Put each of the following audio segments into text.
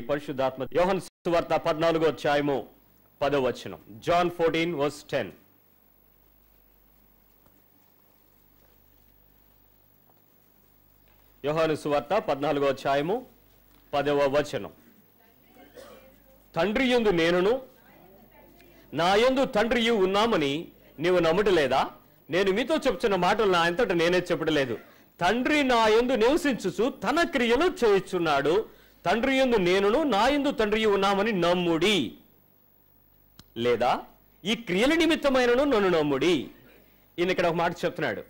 పరిశుద్ధాత్మ యోహన్ సువార్త పద్నాలుగో అధ్యాయము పదో వచనం జాన్ ఫోర్టీన్ వర్స్ టెన్ యోహాను సువార్త పద్నాలుగో అధ్యాయము పదవ వచనం తండ్రి యందు నేనును నా యందు తండ్రియు ఉన్నామని నీవు నమ్ముటలేదా నేను మీతో చెప్తున్న మాటలు నా అంతట నేనే చెప్పడలేదు తండ్రి నా యందు నివసించుచు తన క్రియలు చేయుచున్నాడు తండ్రి యందు నేనును నా యందు తండ్రియు ఉన్నామని నమ్ముడి లేదా ఈ క్రియల నిమిత్తమైనను నన్ను నమ్ముడి ఈయన ఇక్కడ ఒక మాట చెప్తున్నాడు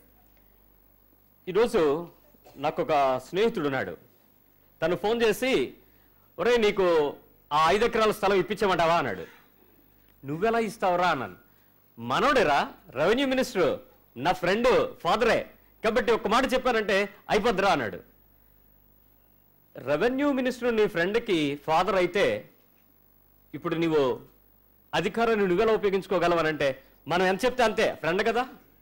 ఈరోజు నాకు ఒక స్నేహితుడు ఉన్నాడు తను ఫోన్ చేసి ఒరే నీకు ఆ ఐదు ఎకరాల స్థలం ఇప్పించమంటావా అన్నాడు నువ్వెలా ఇస్తావురా అన్నాను మనోడేరా రెవెన్యూ మినిస్టర్ నా ఫ్రెండ్ ఫాదరే కాబట్టి ఒక మాట చెప్పానంటే అయిపోద్దిరా అన్నాడు రెవెన్యూ మినిస్టర్ నీ ఫ్రెండ్కి ఫాదర్ అయితే ఇప్పుడు నీవు అధికారాన్ని నువ్వెలా ఉపయోగించుకోగలవనంటే మనం ఎంత చెప్తే అంతే ఫ్రెండ్ కదా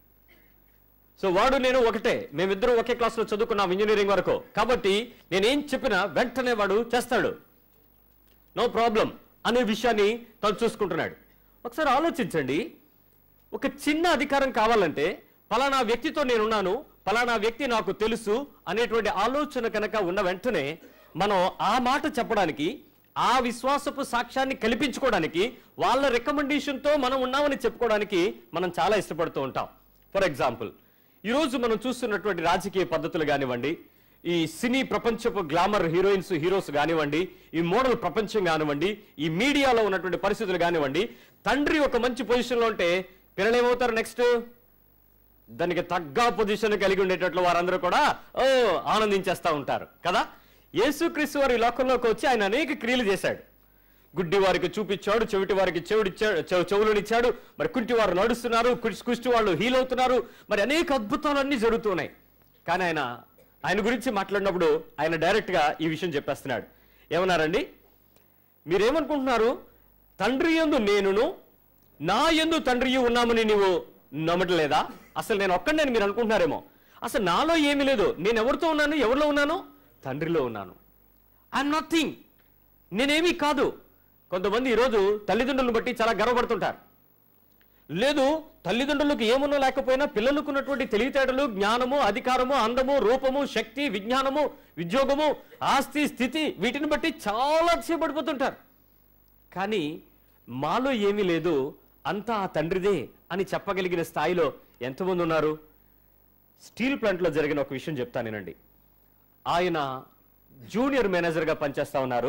సో వాడు నేను ఒకటే మేమిద్దరం ఒకే క్లాస్లో చదువుకున్నాం ఇంజనీరింగ్ వరకు కాబట్టి నేనేం చెప్పినా వెంటనే వాడు చేస్తాడు నో ప్రాబ్లం అనే విషయాన్ని తను చూసుకుంటున్నాడు ఒకసారి ఆలోచించండి ఒక చిన్న అధికారం కావాలంటే ఫలానా వ్యక్తితో నేనున్నాను ఫలానా వ్యక్తి నాకు తెలుసు అనేటువంటి ఆలోచన కనుక ఉన్న వెంటనే మనం ఆ మాట చెప్పడానికి ఆ విశ్వాసపు సాక్ష్యాన్ని కల్పించుకోవడానికి వాళ్ళ రికమెండేషన్తో మనం ఉన్నామని చెప్పుకోవడానికి మనం చాలా ఇష్టపడుతూ ఉంటాం ఫర్ ఎగ్జాంపుల్ ఈరోజు మనం చూస్తున్నటువంటి రాజకీయ పద్ధతులు కానివ్వండి ఈ సినీ ప్రపంచపు గ్లామర్ హీరోయిన్స్ హీరోస్ కానివ్వండి ఈ మోడల్ ప్రపంచం కానివ్వండి ఈ మీడియాలో ఉన్నటువంటి పరిస్థితులు కానివ్వండి తండ్రి ఒక మంచి పొజిషన్లో ఉంటే పిల్లలు ఏమవుతారు నెక్స్ట్ దానికి తగ్గ పొజిషన్ కలిగి ఉండేటట్లు వారందరూ కూడా ఓ ఆనందించేస్తూ ఉంటారు కదా యేసుక్రీస్తు వారి లోకంలోకి వచ్చి ఆయన అనేక క్రియలు చేశాడు గుడ్డి వారికి చూపించాడు చెవిటి వారికి చెవిడిచ్చాడు చెవు- చెవులనిచ్చాడు మరి కుంటి వారు నడుస్తున్నారు కుష్టి కుష్టి వాళ్ళు హీల్ అవుతున్నారు మరి అనేక అద్భుతాలన్నీ జరుగుతున్నాయి కానీ ఆయన ఆయన గురించి మాట్లాడినప్పుడు ఆయన డైరెక్ట్గా ఈ విషయం చెప్పేస్తున్నాడు ఏమన్నారండి మీరేమనుకుంటున్నారు తండ్రి యందు నేనును నా యందు తండ్రి ఉన్నామని నీవు నమ్మట్లేదా అసలు నేను ఒక్కడిని మీరు అనుకుంటున్నారేమో అసలు నాలో ఏమీ లేదు నేను ఎవరితో ఉన్నాను ఎవరిలో ఉన్నాను తండ్రిలో ఉన్నాను ఐఎమ్ నథింగ్ నేనేమీ కాదు కొంతమంది ఈరోజు తల్లిదండ్రులను బట్టి చాలా గర్వపడుతుంటారు లేదు తల్లిదండ్రులకు ఏమున్నా లేకపోయినా పిల్లలకు ఉన్నటువంటి తెలివితేటలు జ్ఞానము అధికారము అందము రూపము శక్తి విజ్ఞానము ఉద్యోగము ఆస్తి స్థితి వీటిని బట్టి చాలా అతిశయపడిపోతుంటారు కానీ మాలో ఏమీ లేదు అంతా ఆ తండ్రిదే అని చెప్పగలిగిన స్థాయిలో ఎంతమంది ఉన్నారు స్టీల్ ప్లాంట్లో జరిగిన ఒక విషయం చెప్తానేనండి ఆయన జూనియర్ మేనేజర్గా పనిచేస్తా ఉన్నారు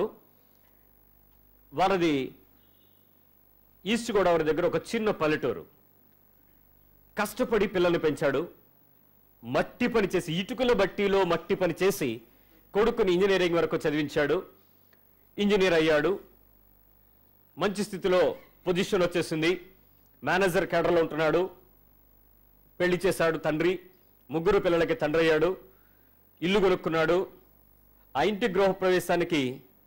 వారిది ఈస్ట్ గోదావరి దగ్గర ఒక చిన్న పల్లెటూరు కష్టపడి పిల్లల్ని పెంచాడు మట్టి పని చేసి ఇటుకల బట్టీలో మట్టి పని చేసి కొడుకుని ఇంజనీరింగ్ వరకు చదివించాడు ఇంజనీర్ అయ్యాడు మంచి స్థితిలో పొజిషన్ వచ్చేసింది మేనేజర్ కేడర్లో ఉంటున్నాడు పెళ్లి చేశాడు తండ్రి ముగ్గురు పిల్లలకి తండ్రి అయ్యాడు ఇల్లు కొనుక్కున్నాడు ఆ ఇంటి గృహప్రవేశానికి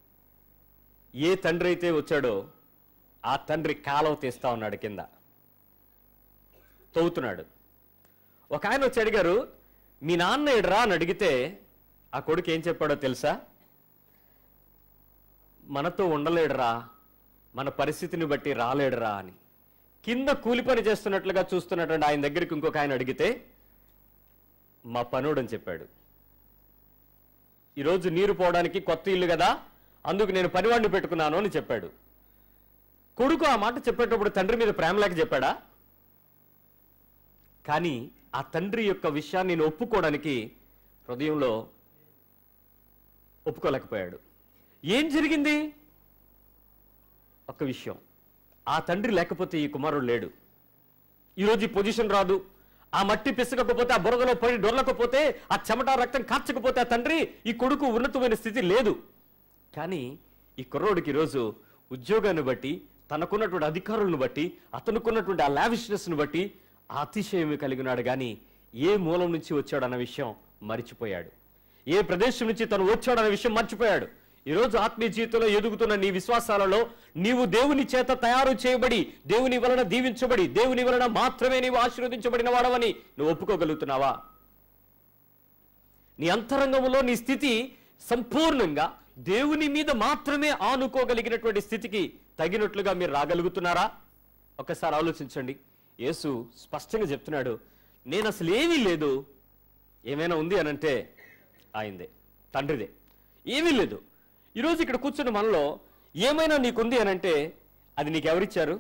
ఏ తండ్రి అయితే వచ్చాడో ఆ తండ్రి కాలువ తీస్తా ఉన్నాడు కింద తవ్వుతున్నాడు ఒక ఆయన వచ్చి అడిగారు మీ నాన్న ఏడరా అని అడిగితే ఆ కొడుకు ఏం చెప్పాడో తెలుసా మనతో ఉండలేడురా మన పరిస్థితిని బట్టి రాలేడురా అని కింద కూలి పని చేస్తున్నట్లుగా చూస్తున్నటువంటి ఆయన దగ్గరికి ఇంకొక ఆయన అడిగితే మా పనుడు అని చెప్పాడు ఈరోజు నీరు పోవడానికి కొత్త ఇల్లు కదా అందుకు నేను పనివాడిని పెట్టుకున్నాను అని చెప్పాడు కొడుకు ఆ మాట చెప్పేటప్పుడు తండ్రి మీద ప్రేమ లేక చెప్పాడా కానీ ఆ తండ్రి యొక్క విషయాన్ని నేను ఒప్పుకోవడానికి హృదయంలో ఒప్పుకోలేకపోయాడు ఏం జరిగింది ఒక్క విషయం ఆ తండ్రి లేకపోతే ఈ కుమారుడు లేడు ఈరోజు ఈ పొజిషన్ రాదు ఆ మట్టి పిసకపోతే ఆ బురదలో పడి డొర్లకపోతే ఆ చెమట రక్తం కార్చకపోతే ఆ తండ్రి ఈ కొడుకు ఉన్నతమైన స్థితి లేదు కానీ ఈ కుర్రోడికి ఈరోజు ఉద్యోగాన్ని బట్టి తనకున్నటువంటి అధికారులను బట్టి అతనుకున్నటువంటి ఆ లావిష్నెస్ను బట్టి ఆ అతిశయం కలిగినాడు కానీ ఏ మూలం నుంచి వచ్చాడు అన్న విషయం మరిచిపోయాడు ఏ ప్రదేశం నుంచి తను వచ్చాడు అన్న విషయం మర్చిపోయాడు ఈరోజు ఆత్మీయ జీవితంలో ఎదుగుతున్న నీ విశ్వాసాలలో నీవు దేవుని చేత తయారు చేయబడి దేవుని వలన దీవించబడి దేవుని వలన మాత్రమే నీవు ఆశీర్వదించబడిన వాడవని నువ్వు ఒప్పుకోగలుగుతున్నావా నీ అంతరంగంలో నీ స్థితి సంపూర్ణంగా దేవుని మీద మాత్రమే ఆనుకోగలిగినటువంటి స్థితికి తగినట్లుగా మీరు రాగలుగుతున్నారా ఒకసారి ఆలోచించండి యేసు స్పష్టంగా చెప్తున్నాడు నేను అసలు ఏమీ లేదు ఏమైనా ఉంది అని అంటే ఆయందే తండ్రిదే ఏమీ లేదు ఈరోజు ఇక్కడ కూర్చున్న మనలో ఏమైనా నీకుంది అని అంటే అది నీకు ఎవరిచ్చారు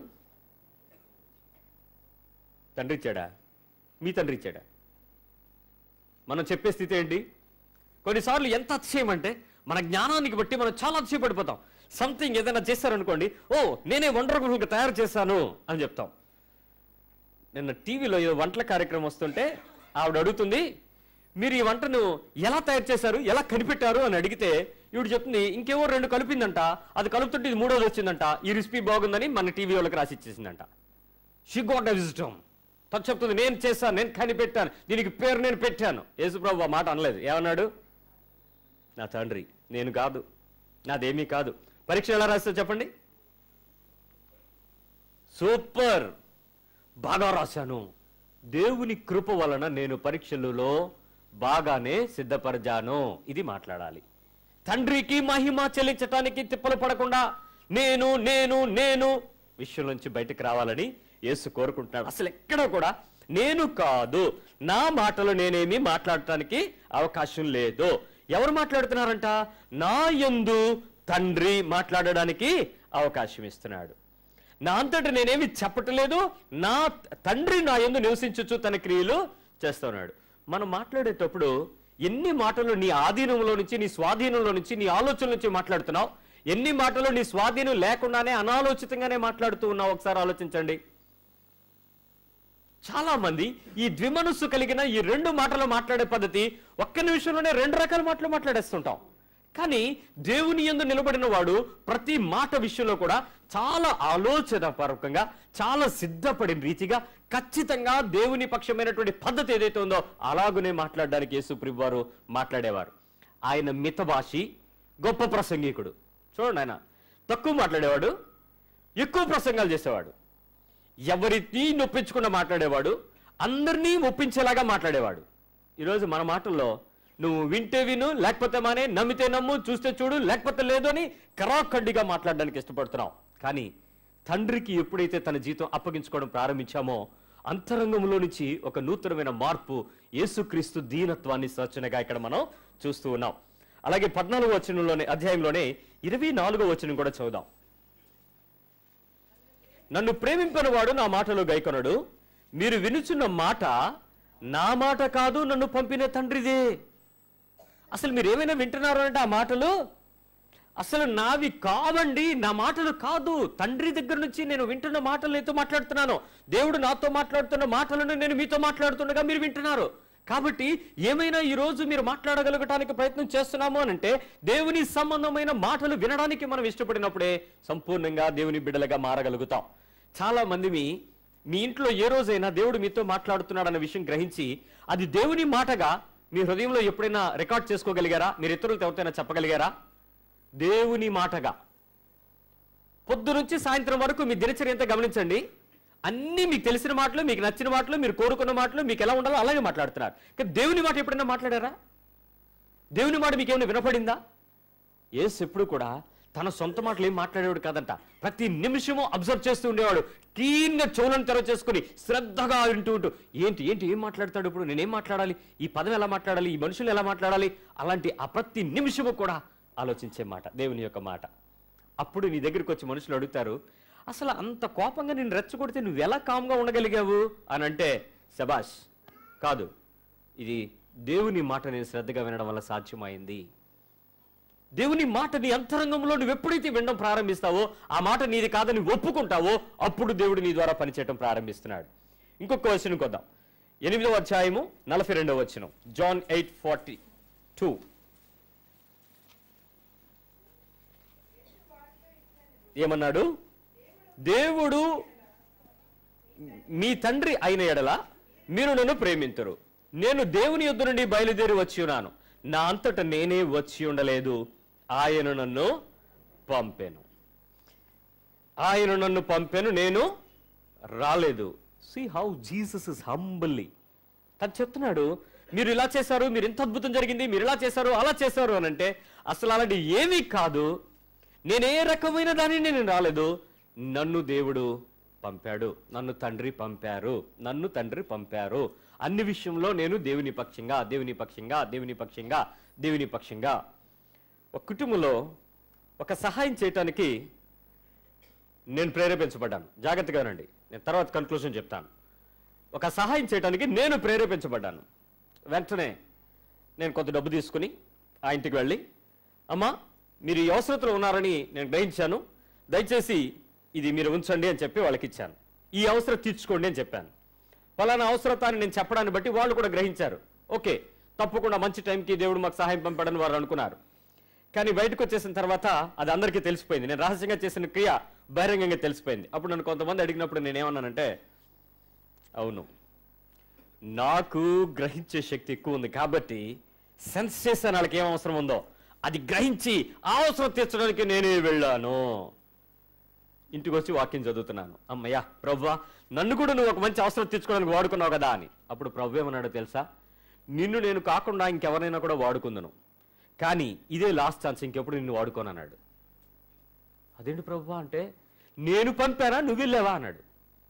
తండ్రి ఇచ్చాడా మీ తండ్రి ఇచ్చాడా మనం చెప్పే స్థితి ఏంటి కొన్నిసార్లు ఎంత అతిశయం అంటే మన జ్ఞానానికి బట్టి మనం చాలా అతిశయపడిపోతాం సంథింగ్ ఏదైనా చేశారనుకోండి ఓ నేనే వండర్ఫుల్గా తయారు చేశాను అని చెప్తాం నిన్న టీవీలో ఏదో వంటల కార్యక్రమం వస్తుంటే ఆవిడ అడుగుతుంది మీరు ఈ వంటను ఎలా తయారు చేశారు ఎలా కనిపెట్టారు అని అడిగితే ఈవిడ చెప్తుంది ఇంకేవో రెండు కలిపిందంట అది కలుపుతుంటే ఇది మూడోది వచ్చిందంట ఈ రెసిపీ బాగుందని మన టీవీ వాళ్ళకి రాసి ఇచ్చేసిందంట షీ గోట్ విజిటం తను చెప్తుంది నేను చేశాను నేను కనిపెట్టాను దీనికి పేరు నేను పెట్టాను యేసుప్రభు ఆ మాట అనలేదు ఏమన్నాడు నా తండ్రి నేను కాదు నాదేమీ కాదు పరీక్ష ఎలా రాస్తా చెప్పండి సూపర్ బాగా రాశాను దేవుని కృప వలన నేను పరీక్షలలో బాగానే సిద్ధపరచాను ఇది మాట్లాడాలి తండ్రికి మహిమ చెల్లించటానికి తిప్పలు పడకుండా నేను నేను నేను విషయం నుంచి బయటకు రావాలని యేసు కోరుకుంటున్నాడు అసలు ఎక్కడ కూడా నేను కాదు నా మాటలు నేనేమి మాట్లాడటానికి అవకాశం లేదు ఎవరు మాట్లాడుతున్నారంట నా యందు తండ్రి మాట్లాడడానికి అవకాశం ఇస్తున్నాడు నా అంతటి నేనేమి చెప్పట్లేదు నా తండ్రి నా ఎందు నివసించచ్చు తన క్రియలు చేస్తున్నాడు మనం మాట్లాడేటప్పుడు ఎన్ని మాటలు నీ ఆధీనంలో నుంచి నీ స్వాధీనంలో నుంచి నీ ఆలోచన నుంచి మాట్లాడుతున్నావు ఎన్ని మాటలు నీ స్వాధీనం లేకుండానే అనాలోచితంగానే మాట్లాడుతూ ఉన్నావు ఒకసారి ఆలోచించండి చాలా మంది ఈ ద్విమనస్సు కలిగిన ఈ రెండు మాటలు మాట్లాడే పద్ధతి ఒక్క నిమిషంలోనే రెండు రకాల మాటలు మాట్లాడేస్తుంటాం కానీ దేవుని యందు నిలబడిన వాడు ప్రతి మాట విషయంలో కూడా చాలా ఆలోచనాపూర్వకంగా చాలా సిద్ధపడిన రీతిగా ఖచ్చితంగా దేవుని పక్షమైనటువంటి పద్ధతి ఏదైతే ఉందో అలాగునే మాట్లాడడానికి యేసుప్రభు వారు మాట్లాడేవారు ఆయన మితభాషి గొప్ప ప్రసంగికుడు చూడండి ఆయన తక్కువ మాట్లాడేవాడు ఎక్కువ ప్రసంగాలు చేసేవాడు ఎవరిని నొప్పించకుండా మాట్లాడేవాడు అందరినీ ఒప్పించేలాగా మాట్లాడేవాడు ఈరోజు మన మాటల్లో నువ్వు వింటే విను లేకపోతే మానే నమ్మితే నమ్ము చూస్తే చూడు లేకపోతే లేదు అని కరాఖండిగా మాట్లాడడానికి ఇష్టపడుతున్నాం కానీ తండ్రికి ఎప్పుడైతే తన జీతం అప్పగించుకోవడం ప్రారంభించామో అంతరంగంలో నుంచి ఒక నూతనమైన మార్పు యేసుక్రీస్తు దీనత్వాన్ని సూచనగా ఇక్కడ మనం చూస్తూ ఉన్నాం అలాగే పద్నాలుగో వచనంలోనే అధ్యాయంలోనే ఇరవై నాలుగో వచనం కూడా చదువుదాం నన్ను ప్రేమింపని వాడు నా మాటలో గైకొనడు మీరు వినుచున్న మాట నా మాట కాదు నన్ను పంపిన తండ్రిదే అసలు మీరు ఏమైనా వింటున్నారు అంటే ఆ మాటలు అసలు నావి కావండి నా మాటలు కాదు తండ్రి దగ్గర నుంచి నేను వింటున్న మాటలు నీతో మాట్లాడుతున్నాను దేవుడు నాతో మాట్లాడుతున్న మాటలను నేను మీతో మాట్లాడుతుండగా మీరు వింటున్నారు కాబట్టి ఏమైనా ఈ రోజు మీరు మాట్లాడగలగటానికి ప్రయత్నం చేస్తున్నాము అని అంటే దేవుని సంబంధమైన మాటలు వినడానికి మనం ఇష్టపడినప్పుడే సంపూర్ణంగా దేవుని బిడ్డలుగా మారగలుగుతాం చాలా మంది మీ మీ ఇంట్లో ఏ రోజైనా దేవుడు మీతో మాట్లాడుతున్నాడన్న విషయం గ్రహించి అది దేవుని మాటగా మీ హృదయంలో ఎప్పుడైనా రికార్డ్ చేసుకోగలిగారా మీరు ఇతరులతో ఎవరితోనైనా చెప్పగలిగారా దేవుని మాటగా పొద్దు నుంచి సాయంత్రం వరకు మీ దినచర్య ఎంత గమనించండి అన్నీ మీకు తెలిసిన మాటలు మీకు నచ్చిన మాటలు మీరు కోరుకున్న మాటలు మీకు ఎలా ఉండాలో అలాగే మాట్లాడుతున్నారు కానీ దేవుని మాట ఎప్పుడైనా మాట్లాడారా దేవుని మాట మీకు ఏమైనా వినపడిందా యేసు ఎప్పుడు కూడా తన సొంత మాటలు ఏం మాట్లాడేవాడు కాదంట ప్రతి నిమిషము అబ్జర్వ్ చేస్తూ ఉండేవాడు క్లీన్గా చెవులను తెరవ చేసుకుని శ్రద్ధగా వింటూ ఉంటూ ఏంటి ఏంటి ఏం మాట్లాడతాడు ఇప్పుడు నేనేం మాట్లాడాలి ఈ పదం ఎలా మాట్లాడాలి ఈ మనుషులు ఎలా మాట్లాడాలి అలాంటి ఆ ప్రతి నిమిషము కూడా ఆలోచించే మాట దేవుని యొక్క మాట అప్పుడు నీ దగ్గరికి వచ్చి మనుషులు అడుగుతారు అసలు అంత కోపంగా నేను రెచ్చగొడితే నువ్వు ఎలా కామ్గా ఉండగలిగావు అని అంటే శబాష్ కాదు ఇది దేవుని మాట నేను శ్రద్ధగా వినడం వల్ల సాధ్యమైంది దేవుని మాట నీ అంతరంగంలో నువ్వు ఎప్పుడైతే వినడం ప్రారంభిస్తావో ఆ మాట నీది కాదని ఒప్పుకుంటావో అప్పుడు దేవుడు నీ ద్వారా పనిచేయడం ప్రారంభిస్తున్నాడు ఇంకొక వచనం కొద్దాం ఎనిమిదవ అధ్యాయము నలభై రెండవ వచనం జాన్ ఎయిట్ ఫార్టీ టూ ఏమన్నాడు దేవుడు మీ తండ్రి అయిన ఎడల మీరు నన్ను ప్రేమించరు నేను దేవుని యొద్ద నుండి బయలుదేరి వచ్చి ఉన్నాను నా అంతట నేనే వచ్చి ఉండలేదు ఆయన నన్ను పంపాను ఆయన నన్ను పంపాను నేను రాలేదు see how Jesus is humbly తను చెప్తున్నాడు మీరు ఇలా చేశారు మీరు ఇంత అద్భుతం జరిగింది మీరు ఇలా చేశారు అలా చేశారు అని అంటే అసలు అలాంటి ఏమీ కాదు నేనే రకమైన దానిని నేను రాలేదు నన్ను దేవుడు పంపాడు నన్ను తండ్రి పంపారు నన్ను తండ్రి పంపారు అన్ని విషయంలో నేను దేవుని పక్షంగా దేవుని పక్షంగా దేవుని పక్షంగా దేవుని పక్షంగా ఒక కుటుంబంలో ఒక సహాయం చేయటానికి నేను ప్రేరేపించబడ్డాను జాగ్రత్తగా రండి నేను తర్వాత కన్క్లూజన్ చెప్తాను ఒక సహాయం చేయడానికి నేను ప్రేరేపించబడ్డాను వెంటనే నేను కొంత డబ్బు తీసుకుని ఆ ఇంటికి వెళ్ళి అమ్మా మీరు ఈ అవసరతలో ఉన్నారని నేను గ్రహించాను దయచేసి ఇది మీరు ఉంచండి అని చెప్పి వాళ్ళకి ఇచ్చాను ఈ అవసరం తీర్చుకోండి అని చెప్పాను ఫలానా అవసరతాన్ని నేను చెప్పడాన్ని బట్టి వాళ్ళు కూడా గ్రహించారు ఓకే తప్పకుండా మంచి టైంకి దేవుడు మాకు సహాయం పంపాడని వారు అనుకున్నారు కానీ బయటకు వచ్చేసిన తర్వాత అది అందరికీ తెలిసిపోయింది నేను రహస్యంగా చేసిన క్రియ బహిరంగంగా తెలిసిపోయింది అప్పుడు నన్ను కొంతమంది అడిగినప్పుడు నేనేమన్నానంటే అవును నాకు గ్రహించే శక్తి ఎక్కువ ఉంది కాబట్టి సెన్స్ చేసే వాళ్ళకి ఏం అవసరం ఉందో అది గ్రహించి ఆ అవసరం తీర్చడానికి నేనే వెళ్ళాను ఇంటికి వచ్చి వాక్యం చదువుతున్నాను అమ్మయ్యా ప్రవ్వా నన్ను కూడా నువ్వు ఒక మంచి అవసరం తీర్చుకోవడానికి వాడుకున్నావు కదా అని అప్పుడు ప్రభు ఏమన్నాడో తెలుసా నిన్ను నేను కాకుండా ఇంకెవరైనా కూడా వాడుకుందును కానీ ఇదే లాస్ట్ ఛాన్స్ ఇంకెప్పుడు నిన్ను వాడుకోను అన్నాడు అదేంటి ప్రభు అంటే నేను పంపానా నువ్వు వెళ్ళావా అన్నాడు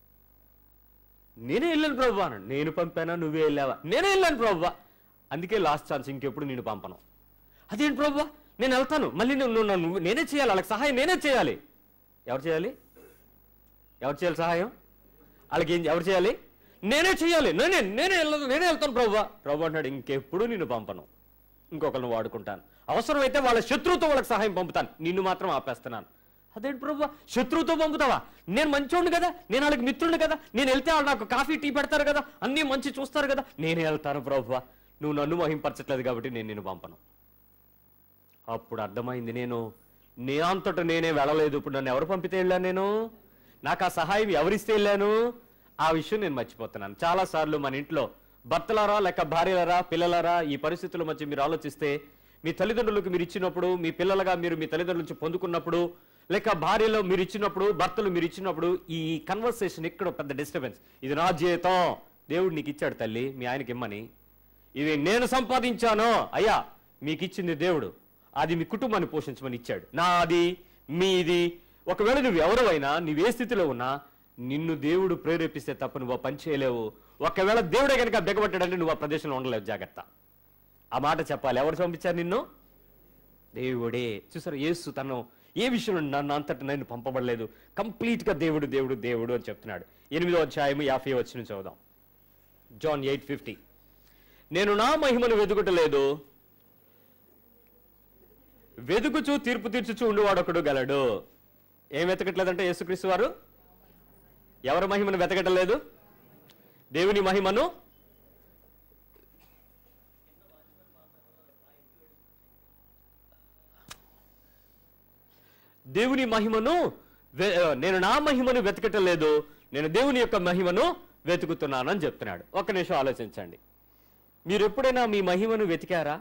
నేనే వెళ్ళాను ప్రభు అన్నాడు నేను పంపానా నువ్వే వెళ్ళావా నేనే వెళ్ళాను ప్రభు అందుకే లాస్ట్ ఛాన్స్ ఇంకెప్పుడు నేను పంపను అదేంటి ప్రభు నేను వెళ్తాను మళ్ళీ నువ్వు నువ్వు నన్ను నేనే చేయాలి వాళ్ళకి సహాయం నేనే చేయాలి ఎవరు చేయాలి ఎవరు చేయాలి సహాయం వాళ్ళకి ఏం ఎవరు చేయాలి నేనే చేయాలి నేనే నేనే వెళ్ళను నేనే వెళ్తాను ప్రభు ప్రభు అంటాడు ఇంకెప్పుడు నిన్ను పంపను ఇంకొకరిని వాడుకుంటాను అవసరమైతే వాళ్ళ శత్రువుతో వాళ్ళకి సహాయం పంపుతాను నిన్ను మాత్రం ఆపేస్తున్నాను అదేంటి ప్రభు శత్రువుతో పంపుతావా నేను మంచోడిని కదా నేను వాళ్ళకి మిత్రుడిని కదా నేను వెళ్తే వాళ్ళు నాకు కాఫీ టీ పెడతారు కదా అన్నీ మంచి చూస్తారు కదా నేనే వెళ్తాను ప్రభు నువ్వు నన్ను మహింపరచట్లేదు కాబట్టి నేను నిన్ను పంపను అప్పుడు అర్థమైంది నేను నే అంతట నేనే వెళ్ళలేదు ఇప్పుడు నన్ను ఎవరు పంపితే వెళ్ళాను నేను నాకు ఆ సహాయం ఎవరిస్తే వెళ్ళాను ఆ విషయం నేను మర్చిపోతున్నాను చాలాసార్లు మన ఇంట్లో భర్తలారా లేక భార్యలరా పిల్లలరా ఈ పరిస్థితుల మధ్య మీరు ఆలోచిస్తే మీ తల్లిదండ్రులకు మీరు ఇచ్చినప్పుడు మీ పిల్లలుగా మీరు మీ తల్లిదండ్రుల నుంచి పొందుకున్నప్పుడు లేక భార్యలో మీరు ఇచ్చినప్పుడు భర్తలు మీరు ఇచ్చినప్పుడు ఈ కన్వర్సేషన్ ఇక్కడ పెద్ద డిస్టర్బెన్స్ ఇది నా జీవితం దేవుడు నీకు ఇచ్చాడు తల్లి మీ ఆయనకి ఇమ్మని ఇది నేను సంపాదించాను అయ్యా మీకు ఇచ్చింది దేవుడు అది మీ కుటుంబాన్ని పోషించమని ఇచ్చాడు నాది మీది ఒకవేళ నువ్వు ఎవరివైనా నువ్వు ఏ స్థితిలో ఉన్నా నిన్ను దేవుడు ప్రేరేపిస్తే తప్ప నువ్వు ఆ పని చేయలేవు ఒకవేళ దేవుడే కనుక బెగబట్టాడంటే నువ్వు ఆ ప్రదేశంలో ఉండలేవు జాగ్రత్త ఆ మాట చెప్పాలి ఎవరు పంపించారు నిన్ను దేవుడే చూసారు యేసు తను ఏ విషయంలో నన్ను అంతటి నేను పంపబడలేదు కంప్లీట్ గా దేవుడు దేవుడు దేవుడు అని చెప్తున్నాడు ఎనిమిదో అధ్యాయము యాభై వచ్చిన చదువుదాం జాన్ ఎయిట్ ఫిఫ్టీ నేను నా మహిమను వెతుకుటలేదు వెతుకుచూ తీర్పు తీర్చుచూ ఉండువాడు ఒకడు గలడు ఏం వెతకట్లేదంటే యేసుక్రీస్తు వారు ఎవరి మహిమను వెతకటం లేదు దేవుని మహిమను దేవుని మహిమను వె- నేను నా మహిమను వెతకటం లేదు నేను దేవుని యొక్క మహిమను వెతుకుతున్నానని చెప్తున్నాడు ఒక్క నిమిషం ఆలోచించండి మీరు ఎప్పుడైనా మీ మహిమను వెతికారా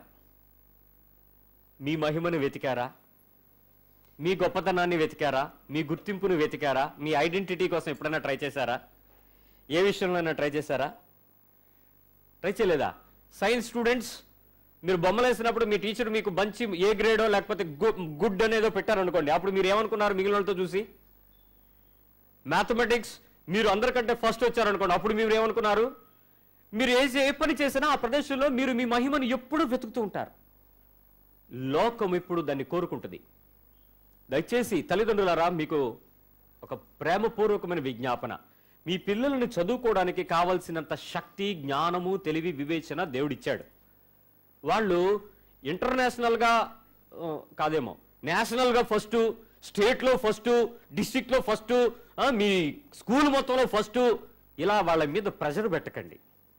మీ మహిమను వెతికారా మీ గొప్పతనాన్ని వెతికారా మీ గుర్తింపును వెతికారా మీ ఐడెంటిటీ కోసం ఎప్పుడైనా ట్రై చేశారా ఏ విషయంలోనైనా ట్రై చేశారా ట్రై చేయలేదా సైన్స్ స్టూడెంట్స్ మీరు బొమ్మలు వేసినప్పుడు మీ టీచర్ మీకు మంచి ఏ గ్రేడో లేకపోతే గుడ్ అనేదో పెట్టారనుకోండి అప్పుడు మీరు ఏమనుకున్నారు మిగిలిన వాళ్ళతో చూసి మ్యాథమెటిక్స్ మీరు అందరికంటే ఫస్ట్ వచ్చారనుకోండి అప్పుడు మీరు ఏమనుకున్నారు మీరు ఏ ఏ పని చేసినా ఆ ప్రదేశంలో మీరు మీ మహిమను ఎప్పుడూ వెతుకుతూ ఉంటారు లోకం ఎప్పుడు దాన్ని కోరుకుంటుంది దయచేసి తల్లిదండ్రులారా మీకు ఒక ప్రేమపూర్వకమైన విజ్ఞాపన మీ పిల్లలను చదువుకోవడానికి కావలసినంత శక్తి జ్ఞానము తెలివి వివేచన దేవుడిచ్చాడు వాళ్ళు ఇంటర్నేషనల్గా ఆ, కాదేమో నేషనల్గా ఫస్ట్ స్టేట్లో ఫస్ట్ డిస్టిక్లో ఫస్ట్ మీ స్కూల్ మొత్తంలో ఫస్ట్ ఇలా వాళ్ళ మీద ప్రెషర్ పెట్టకండి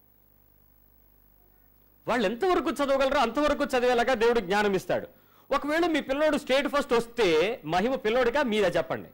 వాళ్ళు ఎంతవరకు చదవగలరో అంతవరకు చదివేలాగా దేవుడు జ్ఞానం ఇస్తాడు ఒకవేళ మీ పిల్లోడు స్టేట్ ఫస్ట్ వస్తే మహిమ పిల్లోడిగా మీరే చెప్పండి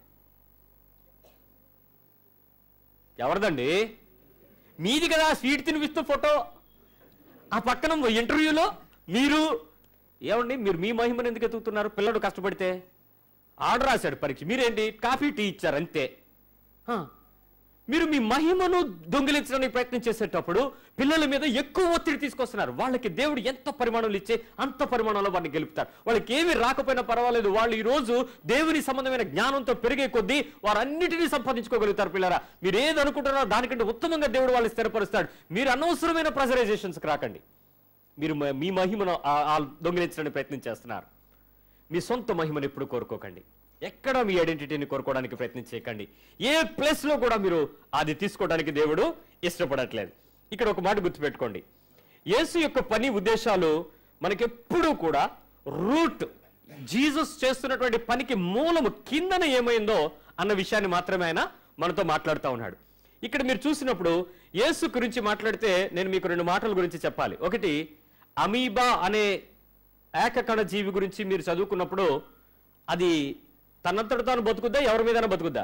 ఎవరిదండి మీది కదా స్వీట్ తినిపిస్తూ ఫోటో ఆ పక్కన ఇంటర్వ్యూలో మీరు ఏమండి మీరు మీ మహిమను ఎందుకు ఎత్తుకుతున్నారు పిల్లడు కష్టపడితే ఆర్డర్ రాశాడు పరీక్ష మీరేంటి కాఫీ టీ ఇచ్చారు అంతే హ. మీరు మీ మహిమను దొంగిలించడానికి ప్రయత్నం చేసేటప్పుడు పిల్లల మీద ఎక్కువ ఒత్తిడి తీసుకొస్తున్నారు వాళ్ళకి దేవుడు ఎంత పరిమాణాలు ఇచ్చే అంత పరిమాణంలో వారిని గెలుపుతారు వాళ్ళకి ఏమి రాకపోయినా పర్వాలేదు వాళ్ళు ఈ రోజు దేవుని సంబంధమైన జ్ఞానంతో పెరిగే కొద్దీ వారన్నిటినీ సంపాదించుకోగలుగుతారు పిల్లరా మీరు ఏది అనుకుంటారో దానికంటే ఉత్తమంగా దేవుడు వాళ్ళని స్థిరపరుస్తాడు మీరు అనవసరమైన ప్రెజరైజేషన్స్కి రాకండి మీరు మ- మీ మహిమను ఆ- ఆ దొంగిలించడానికి ప్రయత్నం చేస్తున్నారు మీ సొంత మహిమను ఎప్పుడు కోరుకోకండి ఎక్కడ మీ ఐడెంటిటీని కోరుకోవడానికి ప్రయత్నం చేయకండి ఏ ప్లేస్లో కూడా మీరు అది తీసుకోవడానికి దేవుడు ఇష్టపడట్లేదు ఇక్కడ ఒక మాట గుర్తుపెట్టుకోండి యేసు యొక్క పని ఉద్దేశాలు మనకెప్పుడూ కూడా రూట్ జీసస్ చేస్తున్నటువంటి పనికి మూలము కిందన ఏమైందో అన్న విషయాన్ని మాత్రమే ఆయన మనతో మాట్లాడుతూ ఉన్నాడు ఇక్కడ మీరు చూసినప్పుడు యేసు గురించి మాట్లాడితే నేను మీకు రెండు మాటల గురించి చెప్పాలి ఒకటి అమీబా అనే ఏకకణ జీవి గురించి మీరు చదువుకున్నప్పుడు అది తనంతట తాను బతుకుద్దా ఎవరి మీదైనా బతుకుద్దా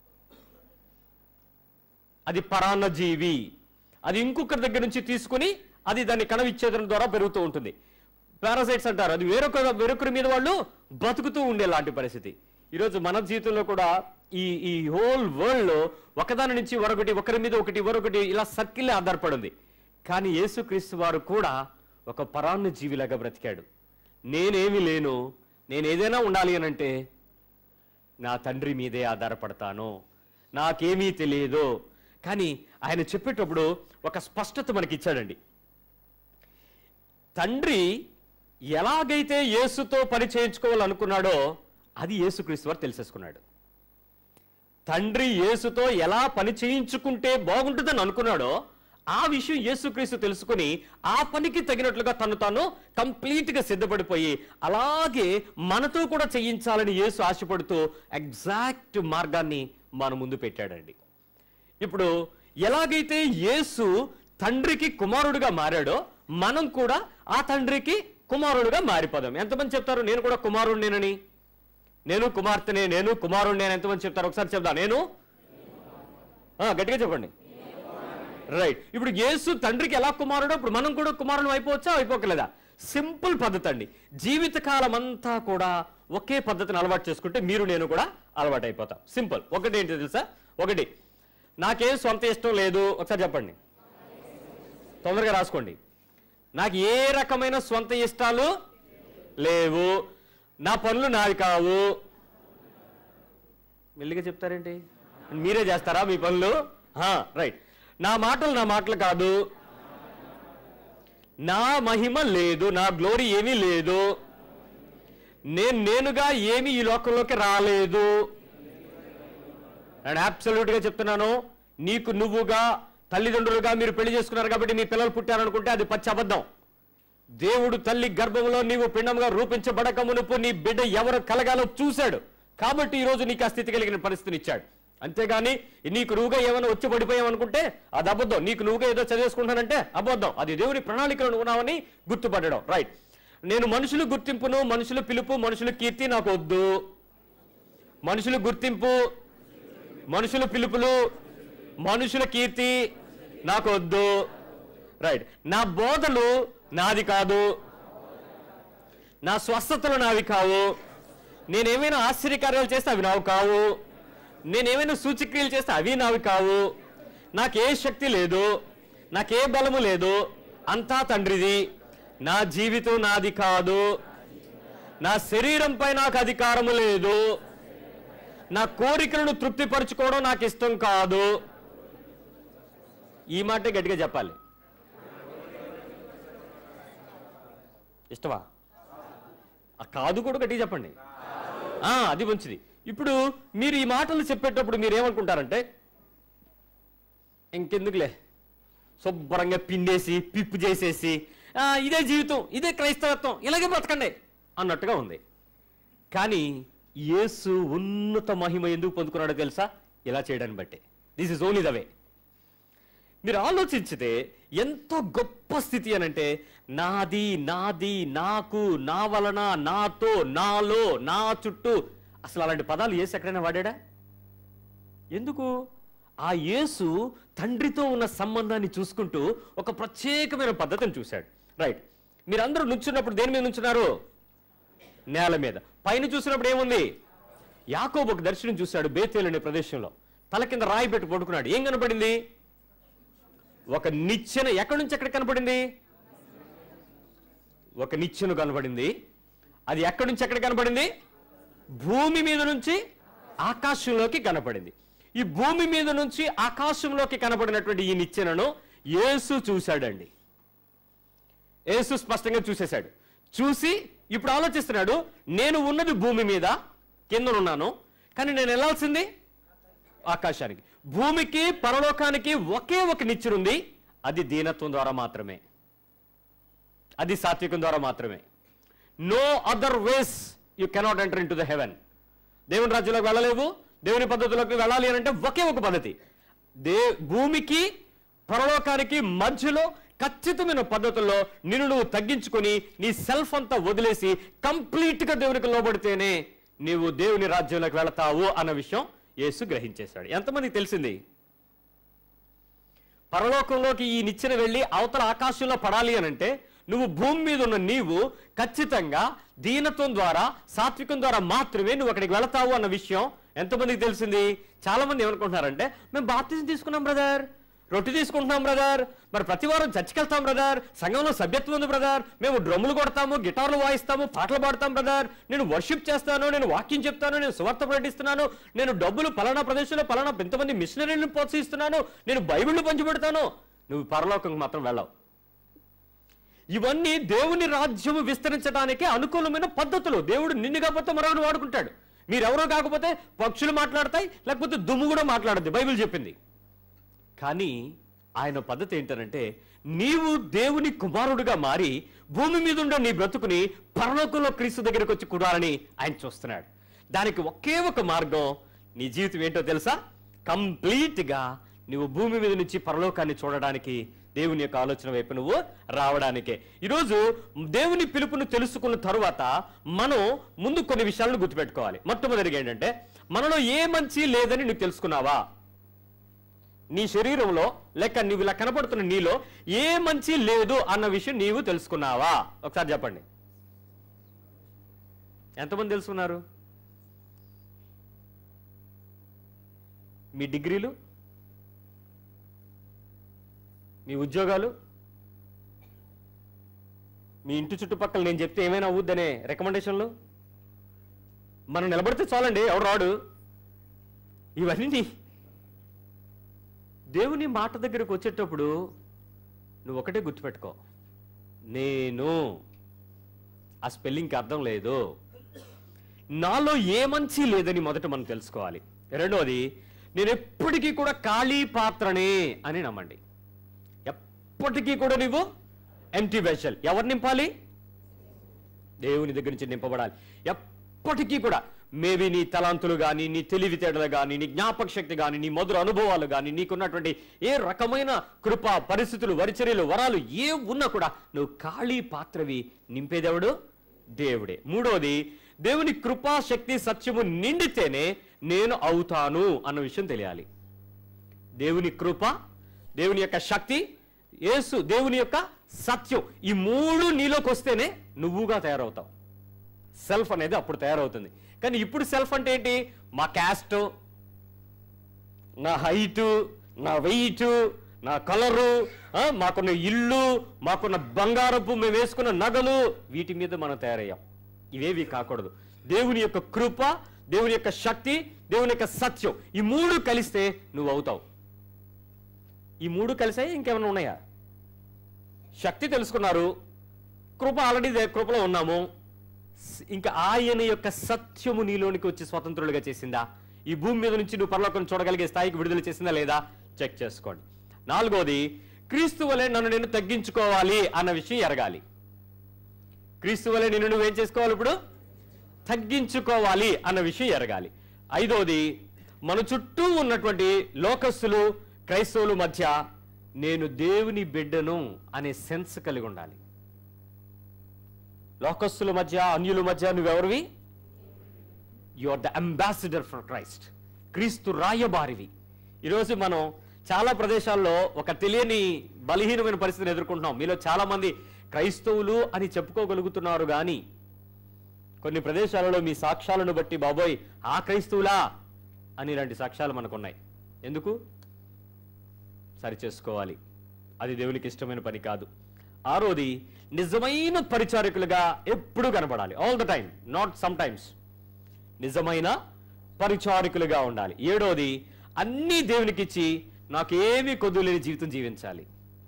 అది పరాన్న జీవి అది ఇంకొకరి దగ్గర నుంచి తీసుకుని అది దాన్ని కణ విచ్ఛేదనం ద్వారా పెరుగుతూ ఉంటుంది పారాసైట్స్ అంటారు అది వేరొక వేరొకరి మీద వాళ్ళు బతుకుతూ ఉండే లాంటి పరిస్థితి ఈరోజు మన జీవితంలో కూడా ఈ ఈ హోల్ వరల్డ్ లో ఒకదాని నుంచి మరొకటి ఒకరి మీద ఒకటి మరొకటి ఇలా సర్కిల్ ఆధారపడి ఉంది కానీ యేసుక్రీస్తు వారు కూడా ఒక పరాన్న జీవిలాగా బ్రతికాడు నేనేమి లేను నేను ఏదైనా ఉండాలి అని అంటే నా తండ్రి మీదే ఆధారపడతాను నాకేమీ తెలియదు కానీ ఆయన చెప్పేటప్పుడు ఒక స్పష్టత మనకి ఇచ్చాడండి తండ్రి ఎలాగైతే యేసుతో పని చేయించుకోవాలనుకున్నాడో అది యేసుక్రీస్తు వారు తెలిసేసుకున్నాడు తండ్రి యేసుతో ఎలా పని చేయించుకుంటే బాగుంటుందని అనుకున్నాడో ఆ విషయం యేసుక్రీస్తు తెలుసుకుని ఆ పనికి తగినట్లుగా తను తాను కంప్లీట్ గా సిద్ధపడిపోయి అలాగే మనతో కూడా చేయించాలని యేసు ఆశపడుతూ ఎగ్జాక్ట్ మార్గాన్ని మన ముందు పెట్టాడండి ఇప్పుడు ఎలాగైతే యేసు తండ్రికి కుమారుడిగా మారాడో మనం కూడా ఆ తండ్రికి కుమారుడుగా మారిపోదాం ఎంతమంది చెప్తారు నేను కూడా కుమారుడినేనని నేను కుమార్తెనే నేను కుమారుడిని నేను ఎంతమంది చెప్తారు ఒకసారి చెప్దా నేను ఆ, గట్టిగా చెప్పండి రైట్ ఇప్పుడు యేసు తండ్రికి ఎలా కుమారుడో ఇప్పుడు మనం కూడా కుమారుడు అయిపోవచ్చా అయిపోకలేదా సింపుల్ పద్ధతి అండి జీవితకాలం అంతా కూడా ఒకే పద్ధతిని అలవాటు చేసుకుంటే మీరు నేను కూడా అలవాటు అయిపోతాం సింపుల్ ఒకటి ఏంటి తెలుసా ఒకటి నాకేం సొంత ఇష్టం లేదు ఒకసారి చెప్పండి తొందరగా రాసుకోండి నాకు ఏ రకమైన స్వంత ఇష్టాలు లేవు నా పనులు నావి కావు మెల్లిగా చెప్తారేంటి మీరే చేస్తారా మీ పనులు రైట్ నా మాటలు నా మాటలు కాదు నా మహిమ లేదు నా గ్లోరీ ఏమీ లేదు నేను నేనుగా ఏమీ ఈ లోకంలోకి రాలేదు నేను అబ్సల్యూట్ గా చెప్తున్నాను నీకు నువ్వుగా తల్లిదండ్రులుగా మీరు పెళ్లి చేసుకున్నారు కాబట్టి మీ పిల్లలు పుట్టారనుకుంటే అది పచ్చి అబద్ధం దేవుడు తల్లి గర్భంలో నీవు పిండంగా రూపించబడక మునుపు నీ బిడ్డ ఎవరు కలగాలో చూశాడు కాబట్టి ఈ రోజు నీకు ఆ స్థితి కలిగిన పరిస్థితిని ఇచ్చాడు అంతేగాని నీకు నువ్వుగా ఏమైనా వచ్చి పడిపోయావనుకుంటే అది అబద్ధం నీకు నువ్వుగా ఏదో చదివేసుకుంటానంటే అబద్ధం అది దేవుని ప్రణాళికలో ఉన్నావని గుర్తుపడడం రైట్ నేను మనుషులు గుర్తింపును మనుషుల పిలుపు మనుషుల కీర్తి నాకు వద్దు మనుషుల గుర్తింపు మనుషుల పిలుపులు మనుషుల కీర్తి నాకు వద్దు రైట్ నా బోధలు నాది కాదు నా స్వస్థతలు నావి కావు నేనేమైనా ఆశ్చర్యకార్యాలు చేస్తే అవి నావి కావు నేనేమైనా సూచక్రియలు చేస్తే అవి నావి కావు నాకే శక్తి లేదు నాకే బలము లేదు అంతా తండ్రిది నా జీవితం నాది కాదు నా శరీరంపై నాకు అధికారము లేదు నా కోరికలను తృప్తిపరచుకోవడం నాకు ఇష్టం కాదు ఈ మాటే గట్టిగా చెప్పాలి ఇష్టమా ఆ కాదు కూడా గట్టిగా చెప్పండి ఆ, అది మంచిది ఇప్పుడు మీరు ఈ మాటలు చెప్పేటప్పుడు మీరు ఏమనుకుంటారంటే ఇంకెందుకులే శుభ్రంగా పిండేసి పిప్పు చేసేసి "ఆ, ఇదే జీవితం ఇదే క్రైస్తవత్వం ఇలాగే బ్రతకండి అన్నట్టుగా ఉంది కానీ యేసు ఉన్నత మహిమ ఎందుకు పొందుకున్నాడో తెలుసా ఇలా చేయడాన్ని బట్టి this is only the way మీరు ఆలోచించితే ఎంత గొప్ప స్థితి అనంటే నాది నాది నాకు నా వలన నాతో నాలో నా చుట్టూ అసలు అలాంటి పదాలు యేసు ఎక్కడైనా వాడాడా ఎందుకు ఆ యేసు తండ్రితో ఉన్న సంబంధాన్ని చూసుకుంటూ ఒక ప్రత్యేకమైన పద్ధతిని చూశాడు రైట్ మీరందరూ నుంచున్నప్పుడు దేని మీద నుంచున్నారు నేల మీద పైన చూసినప్పుడు ఏముంది యాకోబు ఒక దర్శనం చూశాడు బేతేలు అనే ప్రదేశంలో తల కింద రాయి పెట్టి పడుకున్నాడు ఏం కనపడింది ఒక నిచ్చెన ఎక్కడి నుంచి ఎక్కడ కనపడింది ఒక నిచ్చెన కనపడింది అది ఎక్కడి నుంచి ఎక్కడ కనపడింది భూమి మీద నుంచి ఆకాశంలోకి కనపడింది ఈ భూమి మీద నుంచి ఆకాశంలోకి కనపడినటువంటి ఈ నిచ్చెనను యేసు చూశాడండి యేసు స్పష్టంగా చూసేశాడు చూసి ఇప్పుడు ఆలోచిస్తున్నాడు నేను ఉన్నది భూమి మీద కిందనున్నాను కానీ నేను వెళ్ళాల్సింది ఆకాశానికి భూమికి పరలోకానికి ఒకే ఒక నిచ్చెనుంది అది దీనత్వం ద్వారా మాత్రమే అది సాత్వికం ద్వారా మాత్రమే no other ways you cannot enter into the heaven దేవుని రాజ్యంలోకి వెళ్ళలేవు దేవుని పద్ధతిలోకి వెళ్ళాలి అని అంటే ఒకే ఒక పద్ధతి దే భూమికి పరలోకానికి మధ్యలో ఖచ్చితమైన పద్ధతుల్లో నిన్ను నువ్వు తగ్గించుకొని నీ సెల్ఫ్ అంతా వదిలేసి కంప్లీట్ గా దేవునికి లోబడితేనే నీవు దేవుని రాజ్యంలోకి వెళతావు అన్న విషయం యేసు గ్రహించేశాడు ఎంతమందికి తెలిసింది పరలోకంలోకి ఈ నిచ్చెన వెళ్ళి అవతల ఆకాశంలో పడాలి అని అంటే నువ్వు భూమి మీద ఉన్న నీవు ఖచ్చితంగా దీనత్వం ద్వారా సాత్వికం ద్వారా మాత్రమే నువ్వు అక్కడికి వెళతావు అన్న విషయం ఎంతమందికి తెలిసింది చాలా మంది ఏమనుకుంటున్నారంటే మేము బాప్తిజం తీసుకున్నాం బ్రదర్ రొట్టె తీసుకుంటున్నాం బ్రదర్ మరి ప్రతి వారం చర్చికి వెళ్తాం బ్రదర్ సంఘంలో సభ్యత్వం ఉంది బ్రదర్ మేము డ్రమ్ములు కొడతాము గిటార్లు వాయిస్తాము పాటలు పాడతాం బ్రదర్ నేను వర్షిప్ చేస్తాను నేను వాక్యం చెప్తాను నేను సువార్త ప్రకటిస్తున్నాను నేను డబ్బులు పలానా ప్రదేశంలో పలానా ఎంతమంది మిషనరీలను ప్రోత్సహిస్తున్నాను నేను బైబిళ్ళు పంచిపెడతాను నువ్వు పరలోకంకి మాత్రం వెళ్ళావు ఇవన్నీ దేవుని రాజ్యము విస్తరించడానికి అనుకూలమైన పద్ధతులు దేవుడు నిన్ను కాకపోతే మరొకరు వాడుకుంటాడు మీరెవరో కాకపోతే పక్షులు మాట్లాడతాయి లేకపోతే దుమ్ము కూడా మాట్లాడద్దు బైబిల్ చెప్పింది కానీ ఆయన పద్ధతి ఏంటనంటే నీవు దేవుని కుమారుడుగా మారి భూమి మీద ఉండే నీ బ్రతుకుని పరలోకంలో క్రీస్తు దగ్గరికి వచ్చి కూడాలని ఆయన చూస్తున్నాడు దానికి ఒకే ఒక మార్గం నీ జీవితం ఏంటో తెలుసా కంప్లీట్గా నువ్వు భూమి మీద నుంచి పరలోకాన్ని చూడడానికి దేవుని యొక్క ఆలోచన వైపు నువ్వు రావడానికే ఈరోజు దేవుని పిలుపును తెలుసుకున్న తరువాత మనం ముందు కొన్ని విషయాలను గుర్తుపెట్టుకోవాలి మొట్టమొదటిగా ఏంటంటే మనలో ఏ మంచి లేదని నువ్వు తెలుసుకున్నావా నీ శరీరంలో లేక నువ్వు ఇలా కనపడుతున్న నీలో ఏ మంచి లేదు అన్న విషయం నీవు తెలుసుకున్నావా ఒకసారి చెప్పండి ఎంతమంది తెలుసుకున్నారు మీ డిగ్రీలు మీ ఉద్యోగాలు మీ ఇంటి చుట్టుపక్కల నేను చెప్తే ఏమైనా అవుద్దనే రికమెండేషన్లు మనం నిలబడితే చాలండి ఎవడు రాడు ఇవన్నీ దేవుని మాట దగ్గరకు వచ్చేటప్పుడు నువ్వు ఒకటే గుర్తుపెట్టుకో నేను ఆ స్పెల్లింగ్కి అర్థం లేదు నాలో ఏ మంచి లేదని మొదట మనం తెలుసుకోవాలి రెండవది నేను ఎప్పటికీ కూడా ఖాళీ పాత్రనే అని నమ్మండి ఎప్పటికీ కూడా నువ్వు ఎంటీ వెషల్ ఎవరు నింపాలి దేవుని దగ్గర నుంచి నింపబడాలి ఎప్పటికీ కూడా మేబీ నీ తలాంతులు కానీ నీ తెలివితేటలు కానీ నీ జ్ఞాపక శక్తి కానీ నీ మధుర అనుభవాలు కానీ నీకున్నటువంటి ఏ రకమైన కృప పరిస్థితులు వరిచర్యలు వరాలు ఏ ఉన్నా కూడా నువ్వు ఖాళీ పాత్రవి నింపేదెవడు దేవుడే మూడోది దేవుని కృపా శక్తి సత్యము నిండితేనే నేను అవుతాను అన్న విషయం తెలియాలి దేవుని కృప దేవుని యొక్క శక్తి యేసు దేవుని యొక్క సత్యం ఈ మూడు నీలోకి వస్తేనే నువ్వుగా తయారవుతావు సెల్ఫ్ అనేది అప్పుడు తయారవుతుంది కానీ ఇప్పుడు సెల్ఫ్ అంటే ఏంటి మా క్యాస్ట్ నా హైటు నా వెయిట్ నా కలరు ఆ, మాకున్న ఇల్లు మాకున్న బంగారపు మేము వేసుకున్న నగలు వీటి మీద మనం తయారయ్యాం ఇవేవి కాకూడదు దేవుని యొక్క కృప దేవుని యొక్క శక్తి దేవుని యొక్క సత్యం ఈ మూడు కలిస్తే నువ్వు అవుతావు ఈ మూడు కలిసాయి ఇంకేమైనా ఉన్నాయా శక్తి తెలుసుకున్నారు కృప ఆల్రెడీ దే- కృపలో ఉన్నాము స్- ఇంకా ఆయన యొక్క సత్యము నీలోనికి వచ్చి స్వతంత్రులుగా చేసిందా ఈ భూమి మీద నుంచి నువ్వు పరలోకం చూడగలిగే స్థాయికి విడుదల చేసిందా లేదా చెక్ చేసుకోండి నాలుగోది క్రీస్తు వలె నన్ను నేను తగ్గించుకోవాలి అన్న విషయం ఎరగాలి క్రీస్తు వలె నిన్ను నువ్వేం చేసుకోవాలి ఇప్పుడు తగ్గించుకోవాలి అన్న విషయం ఎరగాలి ఐదోది మన చుట్టూ ఉన్నటువంటి లోకస్తులు క్రైస్తవుల మధ్య నేను దేవుని బిడ్డను అనే సెన్స్ కలిగి ఉండాలి లోకస్తుల మధ్య అన్యుల మధ్య నువ్వెవరివి you are the ambassador for Christ క్రీస్తు రాయబారివి ఈరోజు మనం చాలా ప్రదేశాల్లో ఒక తెలియని బలహీనమైన పరిస్థితిని ఎదుర్కొంటున్నాం మీలో చాలా మంది క్రైస్తవులు అని చెప్పుకోగలుగుతున్నారు కానీ కొన్ని ప్రదేశాలలో మీ సాక్ష్యాలను బట్టి బాబోయ్ ఆ క్రైస్తవులా అని ఇలాంటి సాక్ష్యాలు మనకున్నాయి ఎందుకు సరి చేసుకోవాలి అది దేవునికి ఇష్టమైన పని కాదు ఆరోది నిజమైన పరిచారకులుగా ఎప్పుడు కనపడాలి all the time not sometimes నిజమైన పరిచారకులుగా ఉండాలి ఏడోది అన్నీ దేవునికి ఇచ్చి నాకేమీ కొద్దు లేని జీవితం జీవించాలి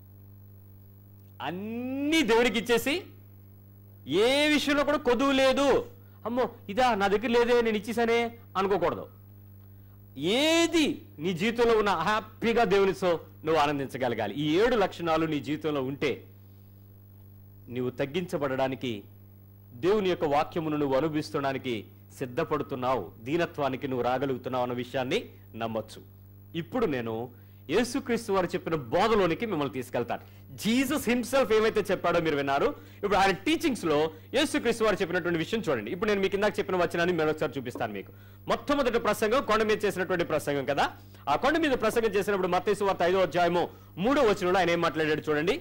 అన్నీ దేవునికి ఇచ్చేసి ఏ విషయంలో కూడా కొదువు లేదు అమ్మో ఇదా నా దగ్గర లేదే నేను ఇచ్చేసానే అనుకోకూడదు ఏది నీ జీవితంలో ఉన్న హ్యాపీగా దేవునితో నువ్వు ఆనందించగలగాలి ఈ ఏడు లక్షణాలు నీ జీవితంలో ఉంటే నీవు తగ్గించబడడానికి దేవుని యొక్క వాక్యమును నువ్వు అనుభవిస్తడానికి సిద్ధపడుతున్నావు దీనత్వానికి నువ్వు రాగలుగుతున్నావు అన్న విషయాన్ని నమ్మొచ్చు ఇప్పుడు నేను యేసుక్రీస్తు వారు చెప్పిన బోధలోనికి మిమ్మల్ని తీసుకెళ్తాను జీసస్ హిమ్సెల్ఫ్ ఏమైతే చెప్పాడో మీరు విన్నారు ఇప్పుడు ఆయన టీచింగ్స్ లో యేసుక్రీస్తు వారు చెప్పినటువంటి విషయం చూడండి ఇప్పుడు నేను మీకు ఇందాక చెప్పిన వచనాన్ని మరొకసారి చూపిస్తాను మీకు మొట్టమొదటి ప్రసంగం కొండ మీద చేసినటువంటి ప్రసంగం కదా ఆ కొండ మీద ప్రసంగం చేసినప్పుడు మత్తయి వార్త ఐదో అధ్యాయము మూడో వచనంలో ఆయన ఏం మాట్లాడాడు చూడండి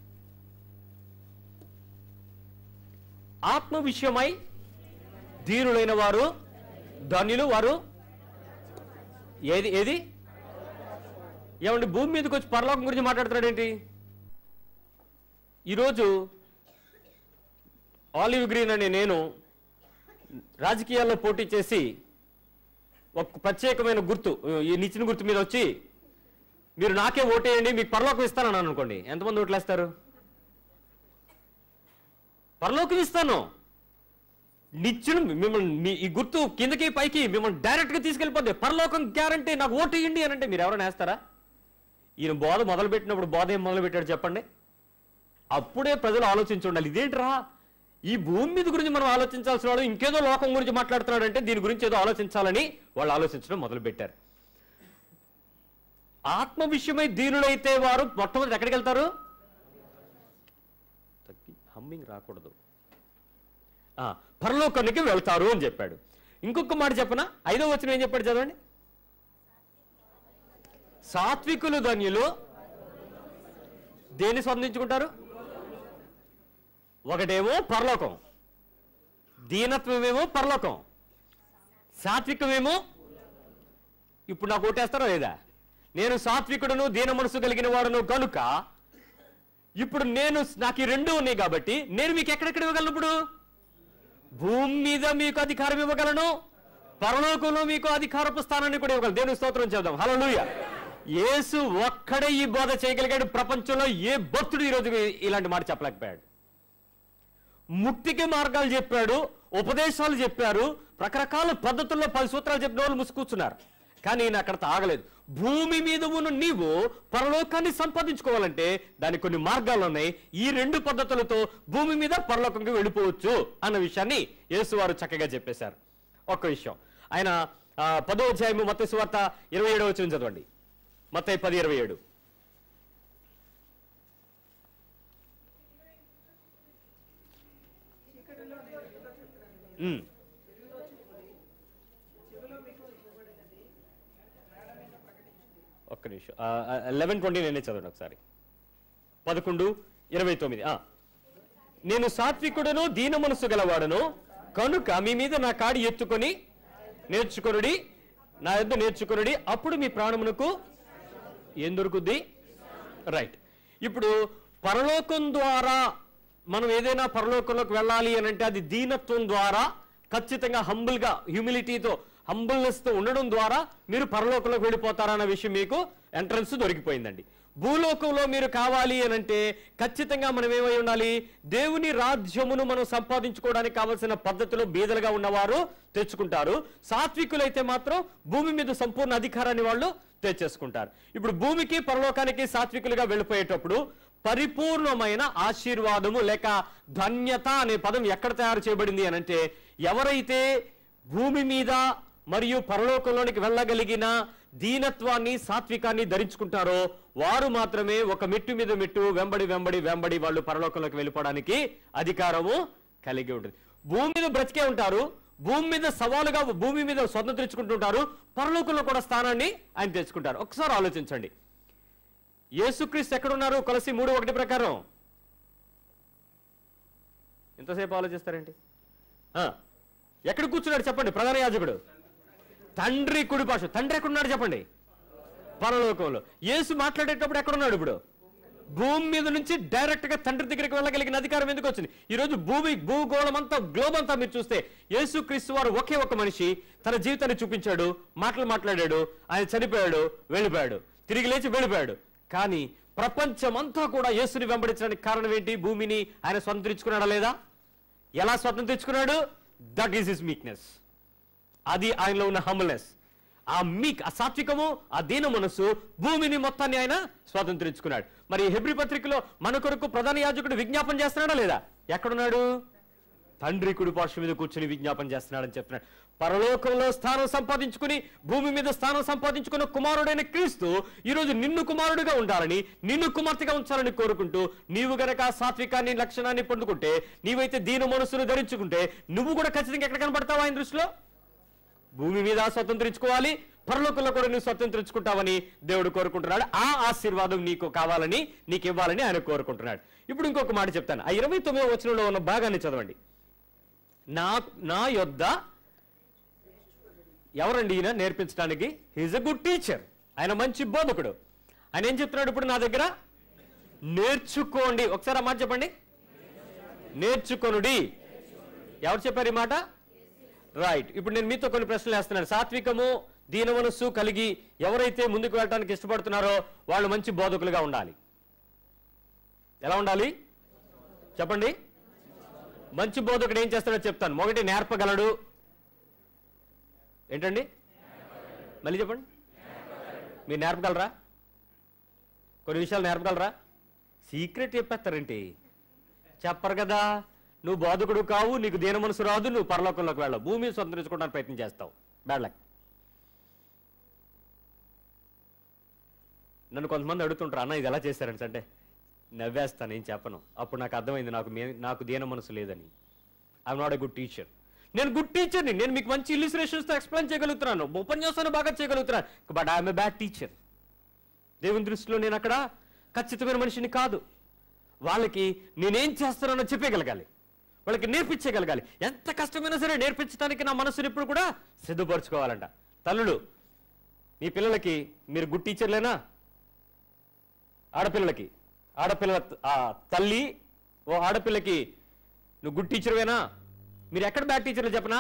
ఆత్మ విషయమై దీనులైన వారు ధన్యులు వారు ఏది ఏది ఏమండి భూమి మీదకి వచ్చి పరలోకం గురించి మాట్లాడుతున్నాడు ఏంటి ఈరోజు ఆలివ్ గ్రీన్ అనే నేను రాజకీయాల్లో పోటీ చేసి ఒక ప్రత్యేకమైన గుర్తు ఈ నిచ్చిన గుర్తు మీద వచ్చి మీరు నాకే ఓటేయండి మీకు పరలోకం ఇస్తానని అనుకోండి ఎంతమంది ఓట్లేస్తారు పరలోకం ఇస్తాను నిత్యుడు మిమ్మల్ని మీ ఈ గుర్తు కిందకి పైకి మిమ్మల్ని డైరెక్ట్గా తీసుకెళ్ళిపోద్ది పరలోకం గ్యారంటీ నాకు ఓటు ఇవ్వండి అని అంటే మీరు ఎవరైనా వేస్తారా ఈయన బోధ మొదలు పెట్టినప్పుడు బోధ ఏం మొదలు పెట్టాడు చెప్పండి అప్పుడే ప్రజలు ఆలోచించి ఉండాలి ఇదేంట్రా ఈ భూమి మీద గురించి మనం ఆలోచించాల్సిన వాడు ఇంకేదో లోకం గురించి మాట్లాడుతున్నాడు అంటే దీని గురించి ఏదో ఆలోచించాలని వాళ్ళు ఆలోచించడం మొదలు పెట్టారు ఆత్మ విషయమై దీనులైతే వారు మొట్టమొదటి ఎక్కడికి వెళ్తారు తగ్గి హమ్మింగ్ రాకూడదు ఆ, పరలోకానికి వెళ్తారు అని చెప్పాడు ఇంకొక మాట చెప్పనా ఐదో వచ్చిన ఏం చెప్పాడు చదవండి సాత్వికులు ధన్యులు దేన్ని స్పందించుకుంటారు ఒకటేమో పరలోకం దీనత్వమేమో పరలోకం సాత్వికమేమో ఇప్పుడు నాకు ఓటేస్తారో లేదా నేను సాత్వికుడును దీన మనసు కలిగిన వాడును కనుక ఇప్పుడు నేను నాకు ఈ రెండు ఉన్నాయి కాబట్టి నేను మీకు ఎక్కడెక్కడ ఇవ్వగలను ఇప్పుడు భూమి మీద మీకు అధికారం ఇవ్వగలను పరలోకంలో మీకు అధికారపు స్థానాన్ని కూడా ఇవ్వగలను దేవుని స్తోత్రం చేద్దాం హలోయ యేసు ఒక్కడే ఈ బోధ చేయగలిగాడు ప్రపంచంలో ఏ భక్తుడు ఈరోజు ఇలాంటి మాట చెప్పలేకపోయాడు ముక్తికి మార్గాలు చెప్పాడు ఉపదేశాలు చెప్పారు రకరకాల పద్ధతుల్లో పది సూత్రాలు చెప్పిన వాళ్ళు ముసుకూర్చున్నారు కానీ ఈయన అక్కడ ఆగలేదు భూమి మీద ఉన్న నీవు పరలోకాన్ని సంపాదించుకోవాలంటే దానికి కొన్ని మార్గాలు ఉన్నాయి ఈ రెండు పద్ధతులతో భూమి మీద పరలోకంకి వెళ్ళిపోవచ్చు అన్న విషయాన్ని యేసువారు చక్కగా చెప్పేశారు ఒక్క విషయం ఆయన ఆ, పదో అధ్యాయము మత సువార్త ఇరవై ఏడవ వచ్చిన చదవండి మత పది ఇరవై ఏడు ఉమ్. ఒక్క నిమిషం లెవెన్ ట్వంటీ నేనే చదవండి ఒకసారి పదకొండు ఇరవై తొమ్మిది ఆ. నేను సాత్వికుడును దీన మనసు గలవాడును కనుక మీ మీద నా కాడి ఎత్తుకొని నేర్చుకొనుడి నా యొద్ద నేర్చుకొనుడి అప్పుడు మీ ప్రాణమునకు ఏం దొరుకుద్ది రైట్ ఇప్పుడు పరలోకం ద్వారా మనం ఏదైనా పరలోకంలోకి వెళ్ళాలి అని అంటే అది దీనత్వం ద్వారా ఖచ్చితంగా హంబుల్గా హ్యూమిలిటీతో హంబుల్నెస్తో ఉండడం ద్వారా మీరు పరలోకంలోకి వెళ్ళిపోతారన్న విషయం మీకు ఎంట్రన్స్ దొరికిపోయిందండి భూలోకంలో మీరు కావాలి అని అంటే ఖచ్చితంగా మనం ఏమై ఉండాలి దేవుని రాజ్యమును మనం సంపాదించుకోవడానికి కావలసిన పద్ధతిలో బీదలుగా ఉన్నవారు తెచ్చుకుంటారు సాత్వికులైతే మాత్రం భూమి మీద సంపూర్ణ అధికారాన్ని వాళ్ళు తెచ్చేసుకుంటారు ఇప్పుడు భూమికి పరలోకానికి సాత్వికులుగా వెళ్ళిపోయేటప్పుడు పరిపూర్ణమైన ఆశీర్వాదము లేక ధన్యత అనే పదం ఎక్కడ తయారు చేయబడింది అని అంటే ఎవరైతే భూమి మీద మరియు పరలోకంలోనికి వెళ్ళగలిగిన దీనత్వాన్ని సాత్వికాన్ని ధరించుకుంటారో వారు మాత్రమే ఒక మెట్టు మీద మెట్టు వెంబడి వెంబడి వెంబడి వాళ్ళు పరలోకంలోకి వెళ్ళిపోవడానికి అధికారము కలిగి ఉంటుంది భూమి మీద బ్రతికే ఉంటారు భూమి మీద సవాలుగా భూమి మీద స్వతంత్రం తెచ్చుకుంటుంటారు పరలోకంలో కూడా స్థానాన్ని ఆయన తెచ్చుకుంటారు ఒకసారి ఆలోచించండి యేసుక్రీస్తు ఎక్కడున్నారు కొలసి మూడు ఒకటి ప్రకారం ఎంతసేపు ఆలోచిస్తారేంటి ఆ, ఎక్కడ కూర్చున్నాడు చెప్పండి ప్రధాన యాజకుడు తండ్రి కుడి పాశం తండ్రి ఎక్కడున్నాడు చెప్పండి పరలోకంలో యేసు మాట్లాడేటప్పుడు ఎక్కడున్నాడు ఇప్పుడు భూమి మీద నుంచి డైరెక్ట్ గా తండ్రి దగ్గరికి వెళ్ళగలిగిన అధికారం ఎందుకు వచ్చింది ఈ రోజు భూమి భూగోళం అంతా గ్లోబ్ అంతా మీరు చూస్తే యేసు క్రీస్తు వారు ఒకే ఒక మనిషి తన జీవితాన్ని చూపించాడు మాటలు మాట్లాడాడు ఆయన చనిపోయాడు వెళ్ళిపోయాడు తిరిగి లేచి వెళ్ళిపోయాడు కానీ ప్రపంచమంతా కూడా యేసుని వెంబడించడానికి కారణం ఏంటి భూమిని ఆయన స్వతంత్రించుకున్నాడా లేదా ఎలా స్వతంత్రించుకున్నాడు దట్ ఈస్ హిస్ మీక్నెస్ అది ఆయనలో ఉన్న హంబల్నెస్ ఆ మీక్ ఆ సాత్వికము ఆ దీన మనస్సు భూమిని మొత్తాన్ని ఆయన స్వాతంత్రించుకున్నాడు మరి హెబ్రి పత్రికలో మన కొరకు ప్రధాన యాజకుడు విజ్ఞాపన చేస్తున్నాడా లేదా ఎక్కడున్నాడు తండ్రి కుడి పార్శ్వ మీద కూర్చుని విజ్ఞాపన చేస్తున్నాడని చెప్తున్నాడు పరలోకంలో స్థానం సంపాదించుకుని భూమి మీద స్థానం సంపాదించుకున్న కుమారుడైన క్రీస్తు ఈరోజు నిన్ను కుమారుడిగా ఉండాలని నిన్ను కుమార్తెగా ఉంచాలని కోరుకుంటూ నీవు గనక ఆ సాత్వికాన్ని లక్షణాన్ని పొందుకుంటే నీవైతే దీన మనస్సును ధరించుకుంటే నువ్వు కూడా ఖచ్చితంగా ఎక్కడ కనబడతావా ఆయన దృష్టిలో భూమి మీద స్వతంత్రించుకోవాలి పరలోకంలో కూడా నువ్వు స్వతంత్రించుకుంటావని దేవుడు కోరుకుంటున్నాడు ఆ ఆశీర్వాదం నీకు కావాలని నీకు ఇవ్వాలని ఆయన కోరుకుంటున్నాడు ఇప్పుడు ఇంకొక మాట చెప్తాను ఆ ఇరవై తొమ్మిదో వచనంలో ఉన్న భాగాన్ని చదవండి నా నా యొద్ద ఎవరండి ఈయన నేర్పించడానికి హీజ్ అ గుడ్ టీచర్ ఆయన మంచి బోధకుడు ఆయన ఏం చెప్తున్నాడు ఇప్పుడు నా దగ్గర నేర్చుకోండి ఒకసారి ఆ మాట చెప్పండి నేర్చుకొనుడి ఎవరు చెప్పారు ఈ మాట రైట్ ఇప్పుడు నేను మీతో కొన్ని ప్రశ్నలు వేస్తున్నాను సాత్వికము దీన మనస్సు కలిగి ఎవరైతే ముందుకు వెళ్ళడానికి ఇష్టపడుతున్నారో వాళ్ళు మంచి బోధకులుగా ఉండాలి ఎలా ఉండాలి చెప్పండి మంచి బోధకుడు ఏం చేస్తాడో చెప్తాను మొదటి నేర్పగలడు ఏంటండి మళ్ళీ చెప్పండి మీరు నేర్పగలరా కొన్ని విషయాలు నేర్పగలరా సీక్రెట్ చెప్పేస్తారేంటి చెప్పరు కదా నువ్వు బోధకుడు కావు నీకు దీన మనసు రాదు నువ్వు పరలోకంలోకి వెళ్ళవు భూమి స్వతంత్రించుకోవడానికి ప్రయత్నం చేస్తావు బ్యాడ్ లక్ నన్ను కొంతమంది అడుగుతుంటారు అన్న ఇది ఎలా చేశారని అంటే నవ్వేస్తాను ఏం చెప్పను అప్పుడు నాకు అర్థమైంది నాకు మే- నాకు దీన మనసు లేదని I'm not a good teacher నేను గుడ్ టీచర్ని నేను మీకు మంచి ఇల్లుస్ట్రేషన్స్తో ఎక్స్ప్లెయిన్ చేయగలుగుతున్నాను ఉపన్యాసాన్ని బాగా చేయగలుగుతున్నాను but I'm a bad teacher దేవుని దృష్టిలో నేను అక్కడ ఖచ్చితమైన మనిషిని కాదు వాళ్ళకి నేనేం చేస్తున్నానో చెప్పగలగాలి వాళ్ళకి నేర్పించగలగాలి ఎంత కష్టమైనా సరే నేర్పించడానికి నా మనసుని ఎప్పుడు కూడా సిద్ధపరచుకోవాలంట తల్లులు మీ పిల్లలకి మీరు గుడ్ టీచర్లేనా ఆడపిల్లలకి ఆడపిల్లల ఆ తల్లి ఓ ఆడపిల్లకి నువ్వు గుడ్ టీచర్వేనా మీరు ఎక్కడ బ్యాడ్ టీచర్లు చెప్పనా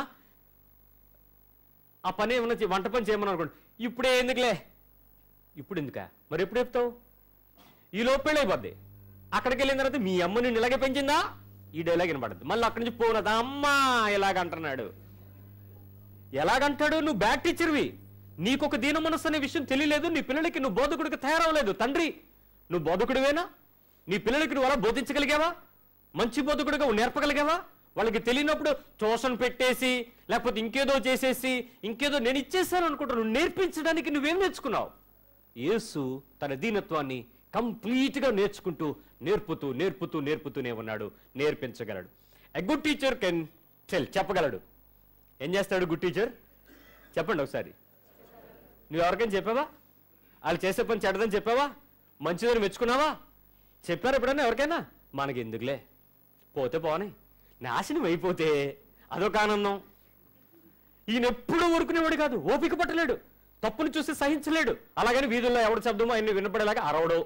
ఆ పని ఏమన్నా చే- వంట పని చేయమని అనుకోండి ఇప్పుడే ఎందుకులే ఇప్పుడు ఎందుకా మరి ఎప్పుడు చెప్తావు ఈ లోపలే అయిపోద్ది అక్కడికి వెళ్ళిన తర్వాత మీ అమ్మ నిన్ను ఇలాగే పెంచిందా ఈ డైలాగ్ వినపడద్దు మళ్ళీ అక్కడి నుంచి పోనదా అమ్మా ఇలాగ అంటున్నాడు ఎలాగంటాడు నువ్వు బ్యాడ్ టీచర్వి నీకు ఒక దీన మనస్సు అనే విషయం తెలియలేదు నీ పిల్లలకి నువ్వు బోధకుడికి తయారవలేదు తండ్రి నువ్వు బోధకుడివేనా నీ పిల్లలకి నువ్వు అలా బోధించగలిగావా మంచి బోధకుడిగా నువ్వు నేర్పగలిగావా వాళ్ళకి తెలియనప్పుడు ట్యూషన్ పెట్టేసి లేకపోతే ఇంకేదో చేసేసి ఇంకేదో నేను ఇచ్చేసాను అనుకుంటా నువ్వు నేర్పించడానికి నువ్వేం నేర్చుకున్నావు యేసు తన దీనత్వాన్ని కంప్లీట్గా నేర్చుకుంటూ నేర్పుతూ నేర్పుతూ నేర్పుతూనే ఉన్నాడు నేర్పించగలడు a good teacher can tell చెప్పగలడు ఏం చేస్తాడు గుడ్ టీచర్ చెప్పండి ఒకసారి నువ్వు ఎవరికైనా చెప్పావా వాళ్ళు చేసే పని చెడ్డదని చెప్పావా మంచిదని మెచ్చుకున్నావా చెప్పారు ఎప్పుడైనా ఎవరికైనా మనకి ఎందుకులే పోతే పోనీ నాశనం అయిపోతే అదొక ఆనందం ఈయన ఎప్పుడూ ఊరుకునేవాడు కాదు ఓపిక పట్టలేడు తప్పును చూసి సహించలేడు అలాగని వీధుల్లో ఎవడు శబ్దమో ఆయన వినపడేలాగా అరవడు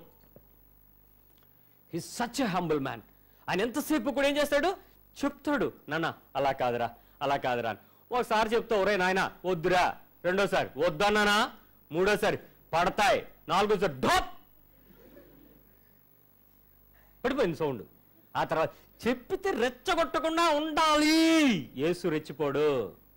he's such a humble man ఆయన ఎంతసేపు కూడా ఏం చేస్తాడు చెప్తాడు నాన్న అలా కాదురా అలా కాదురా అని ఒకసారి చెప్తావు ఒరే నాయన వద్దురా రెండోసారి వద్దన్నానా మూడోసారి పడతాయి నాలుగోసారి డాప్ పడిపోయింది సౌండ్ ఆ తర్వాత చెప్పితే రెచ్చగొట్టకుండా ఉండాలి యేసు రెచ్చిపోడు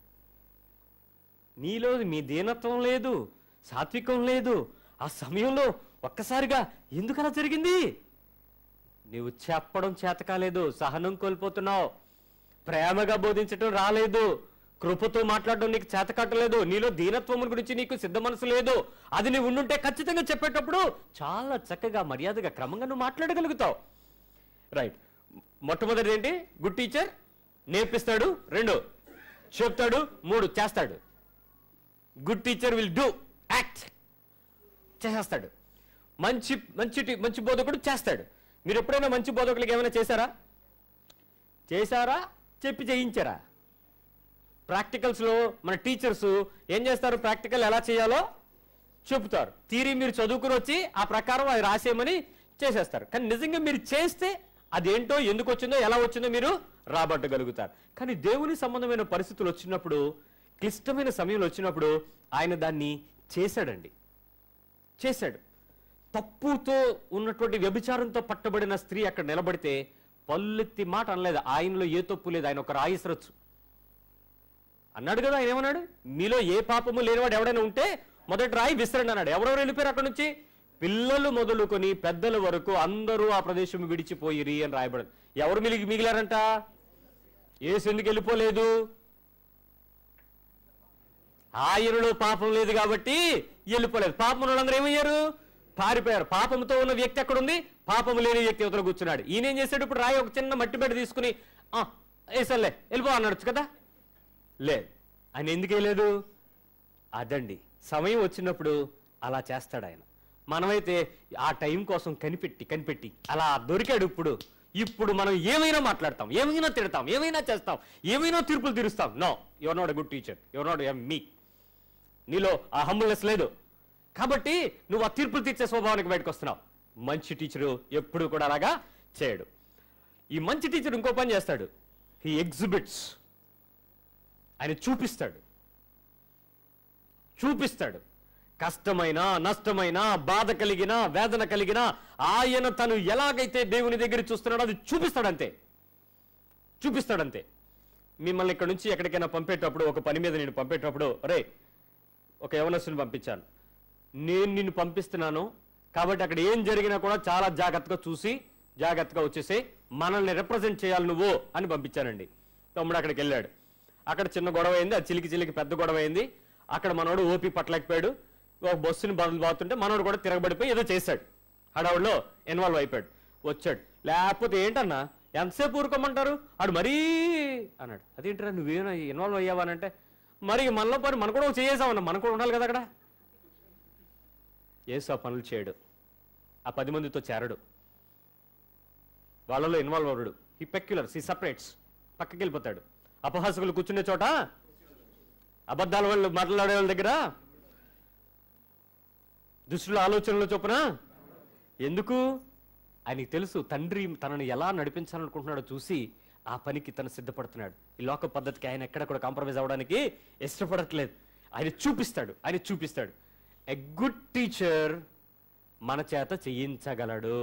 నీలో మీ దీనత్వం లేదు సాత్వికం లేదు ఆ సమయంలో ఒక్కసారిగా ఎందుకు అలా జరిగింది నీవు చెప్పడం చేత కాలేదు సహనం కోల్పోతున్నావు ప్రేమగా బోధించడం రాలేదు కృపతో మాట్లాడడం నీకు చేత కట్టలేదు నీలో దీనత్వం గురించి నీకు సిద్ధ మనసు లేదు అది నీవు ఉండుంటే ఖచ్చితంగా చెప్పేటప్పుడు చాలా చక్కగా మర్యాదగా క్రమంగా నువ్వు మాట్లాడగలుగుతావు రైట్ మొట్టమొదటి ఏంటి గుడ్ టీచర్ నేర్పిస్తాడు రెండు చెప్తాడు మూడు చేస్తాడు good teacher will do act చేసేస్తాడు మంచి మంచి టీ- మంచి బోధకుడు చేస్తాడు మీరు ఎప్పుడైనా మంచి బోధకులకి ఏమైనా చేశారా చేశారా చెప్పి చేయించారా ప్రాక్టికల్స్లో మన టీచర్స్ ఏం చేస్తారు ప్రాక్టికల్ ఎలా చేయాలో చెబుతారు తీరి మీరు చదువుకుని వచ్చి ఆ ప్రకారం అది రాసేయమని చేసేస్తారు కానీ నిజంగా మీరు చేస్తే అదేంటో ఎందుకు వచ్చిందో ఎలా వచ్చిందో మీరు రాబట్టగలుగుతారు కానీ దేవుని సంబంధమైన పరిస్థితులు వచ్చినప్పుడు క్లిష్టమైన సమయంలో వచ్చినప్పుడు ఆయన దాన్ని చేశాడండి చేశాడు తప్పుతో ఉన్నటువంటి వ్యభిచారంతో పట్టబడిన స్త్రీ అక్కడ నిలబడితే పల్లెత్తి మాట అనలేదు ఆయనలో ఏ తప్పు లేదు ఆయన ఒక రాయిసరొచ్చు అన్నాడు కదా ఆయన ఏమన్నాడు మీలో ఏ పాపము లేనివాడు ఎవడైనా ఉంటే మొదటి రాయి విసరండి అన్నాడు ఎవరెవరు వెళ్ళిపోయారు అక్కడ నుంచి పిల్లలు మొదలుకొని పెద్దల వరకు అందరూ ఆ ప్రదేశం విడిచిపోయిరి అని రాయబడింది ఎవరు మిగిలి మిగిలారంట ఏసు ఎందుకు వెళ్ళిపోలేదు ఆయనలో పాపం లేదు కాబట్టి వెళ్ళిపోలేదు పాపం ఉన్న వాళ్ళందరూ ఏమయ్యారు పారిపోయారు పాపంతో ఉన్న వ్యక్తి ఎక్కడ ఉంది పాపం లేని వ్యక్తి అవతల కూర్చున్నాడు ఈయన ఏం చేశాడు ఇప్పుడు రాయి ఒక చిన్న మట్టి బెడ్డ తీసుకుని "ఆ, వేసలే వెళ్ళిపో అన్నాడు కదా లేదు ఆయన ఎందుకు వేయలేదు అదండి సమయం వచ్చినప్పుడు అలా చేస్తాడు ఆయన మనమైతే ఆ టైం కోసం కనిపెట్టి కనిపెట్టి అలా దొరికాడు ఇప్పుడు ఇప్పుడు మనం ఏమైనా మాట్లాడతాం ఏమైనా తిడతాం ఏమైనా చేస్తాం ఏమైనా తీర్పులు తీరుస్తాం no you're not a good teacher you're not a మీ నీలో ఆ హంబుల్నెస్ లేదు కాబట్టి నువ్వు ఆ తీర్పులు తీర్చే స్వభావానికి బయటకు వస్తున్నావు మంచి టీచరు ఎప్పుడు కూడా అలాగా చేయడు ఈ మంచి టీచర్ ఇంకో పని చేస్తాడు హీ ఎగ్జిబిట్స్ ఆయన చూపిస్తాడు చూపిస్తాడు కష్టమైన నష్టమైన బాధ కలిగిన వేదన కలిగిన ఆయన తను ఎలాగైతే దేవుని దగ్గర చూస్తున్నాడో అది చూపిస్తాడంతే చూపిస్తాడంతే మిమ్మల్ని ఇక్కడ నుంచి ఎక్కడికైనా పంపేటప్పుడు ఒక పని మీద నేను పంపేటప్పుడు రే ఒక యవనస్తుని పంపించాను నేను నిన్ను పంపిస్తున్నాను కాబట్టి అక్కడ ఏం జరిగినా కూడా చాలా జాగ్రత్తగా చూసి జాగ్రత్తగా వచ్చేసి మనల్ని రిప్రజెంట్ చేయాలి నువ్వు అని పంపించానండి తమ్ముడు అక్కడికి వెళ్ళాడు అక్కడ చిన్న గొడవ అయింది అది చిలికి చిలికి పెద్ద గొడవ అయింది అక్కడ మనోడు ఓపి పట్టలేకపోయాడు ఒక బస్సుని బదులు బాగుతుంటే మనోడు కూడా తిరగబడిపోయి ఏదో చేశాడు హడావుడిలో ఇన్వాల్వ్ అయిపోయాడు వచ్చాడు లేకపోతే ఏంటన్నా ఎంతసేపు ఊరుకోమంటారు ఆడు మరీ అన్నాడు అదేంటరా నువ్వేనా ఇన్వాల్వ్ అయ్యావా అని అంటే మరి మనలో పని మనం కూడా చేసామన్నా మనం కూడా ఉండాలి కదా అక్కడ ఏసు ఆ పనులు చేయడు ఆ పది మందితో చేరడు వాళ్ళలో ఇన్వాల్వ్ అవ్వడు ఈ పెక్యులర్స్ ఈ సపరేట్స్ పక్కకి వెళ్ళిపోతాడు అపహాసకులు కూర్చునే చోట అబద్ధాల వాళ్ళు మాట్లాడే వాళ్ళ దగ్గర దుష్టుల ఆలోచనల చొప్పున ఎందుకు ఆయనకి తెలుసు తండ్రి తనని ఎలా నడిపించాలనుకుంటున్నాడో చూసి ఆ పనికి తను సిద్ధపడుతున్నాడు ఈ లోక పద్ధతికి ఆయన ఎక్కడ కూడా కాంప్రమైజ్ అవ్వడానికి ఇష్టపడట్లేదు ఆయన చూపిస్తాడు ఆయన చూపిస్తాడు ఎ గుడ్ టీచర్ మన చేత చేయించగలడు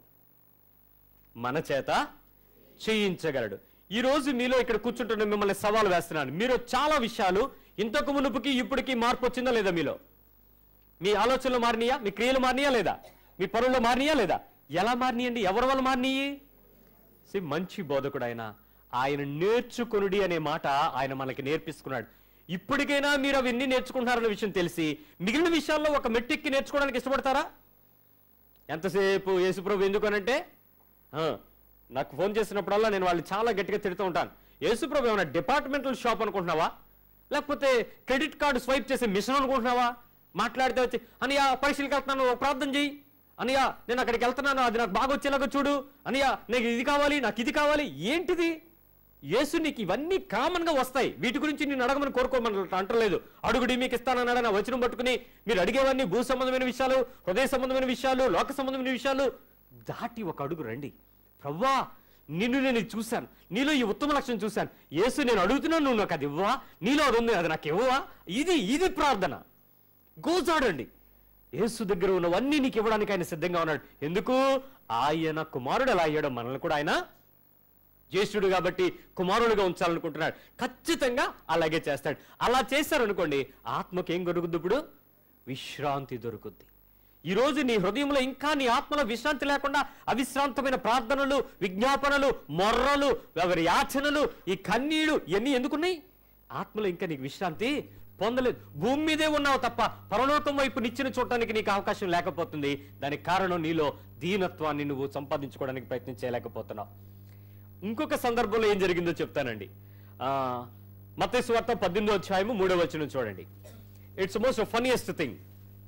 మన చేత చేయించగలడు ఈ రోజు మీలో ఇక్కడ కూర్చుంటున్న మిమ్మల్ని సవాల్ వేస్తున్నాను మీరు చాలా విషయాలు ఇంతకు మునుపుకి ఇప్పటికి మార్పు వచ్చిందా లేదా మీలో మీ ఆలోచనలు మారినాయా మీ క్రియలు మారినాయా లేదా మీ పనులు మారినాయా లేదా ఎలా మారినాయండి ఎవరి వల్ల మారినాయి సి మంచి బోధకుడు ఆయన ఆయన నేర్చుకొనుడి అనే మాట ఆయన మనకి నేర్పిస్తున్నాడు ఇప్పటికైనా మీరు అవన్నీ నేర్చుకుంటున్నారన్న విషయం తెలిసి మిగిలిన విషయాల్లో ఒక మెట్టిక్కి నేర్చుకోవడానికి ఇష్టపడతారా ఎంతసేపు యేసుప్రభు ఎందుకనంటే ఆ, నాకు ఫోన్ చేసినప్పుడల్లా నేను వాళ్ళు చాలా గట్టిగా తిడుతూ ఉంటాను యేసుప్రభు ఏమైనా డిపార్ట్మెంటల్ షాప్ అనుకుంటున్నావా లేకపోతే క్రెడిట్ కార్డు స్వైప్ చేసే మిషన్ అనుకుంటున్నావా మాట్లాడితే వచ్చి అనియా పరీక్షలకు వెళ్తున్నాను ఒక ప్రార్థన చెయ్యి అనియా నేను అక్కడికి వెళ్తున్నాను అది నాకు బాగా వచ్చేలాగా చూడు అనియా నాకు ఇది కావాలి నాకు ఇది కావాలి ఏంటిది యేసు నీకు ఇవన్నీ కామన్ గా వస్తాయి వీటి గురించి నేను అడగమని కోరుకోమని అంటలేదు అడుగుడి మీకు ఇస్తానన్నాడు నా వచనం పట్టుకుని మీరు అడిగేవన్నీ భూ సంబంధమైన విషయాలు హృదయ సంబంధమైన విషయాలు లోక సంబంధమైన విషయాలు దాటి ఒక అడుగు రండి ప్రవ్వా నిన్ను నేను ఇది చూశాను నీలో ఈ ఉత్తమ లక్షణం చూశాను యేసు నేను అడుగుతున్నాను నువ్వు నాకు అది ఇవ్వవా నీలో అది ఉంది అది నాకు ఇవ్వవా ఇది ఇది ప్రార్థన గోజాడండి యేసు దగ్గర ఉన్నవన్నీ నీకు ఇవ్వడానికి ఆయన సిద్ధంగా ఉన్నాడు ఎందుకు ఆయన కుమారుడు ఎలా అయ్యాడో మనల్ని కూడా ఆయన జ్యేష్ఠుడు కాబట్టి కుమారుడుగా ఉంచాలనుకుంటున్నాడు ఖచ్చితంగా అలాగే చేస్తాడు అలా చేశారనుకోండి ఆత్మకి ఏం దొరుకుద్ది ఇప్పుడు విశ్రాంతి దొరుకుద్ది ఈ రోజు నీ హృదయంలో ఇంకా నీ ఆత్మలో విశ్రాంతి లేకుండా అవిశ్రాంతమైన ప్రార్థనలు విజ్ఞాపనలు మొర్రలు ఎవరి యాచనలు ఈ కన్నీళ్లు ఇవన్నీ ఎందుకున్నాయి ఆత్మలో ఇంకా నీకు విశ్రాంతి పొందలేదు భూమి మీదే ఉన్నావు తప్ప పరలోకం వైపు నిచ్చిన చూడటానికి నీకు అవకాశం లేకపోతుంది దానికి కారణం నీలో దీనత్వాన్ని నువ్వు సంపాదించుకోవడానికి ప్రయత్నం చేయలేకపోతున్నావు ఇంకొక సందర్భంలో ఏం జరిగిందో చెప్తానండి మత్స్సు వార్త పద్దెనిమిదో అధ్యాయము మూడో వచనం చూడండి ఇట్స్ మోస్ట్ ఫనియెస్ట్ థింగ్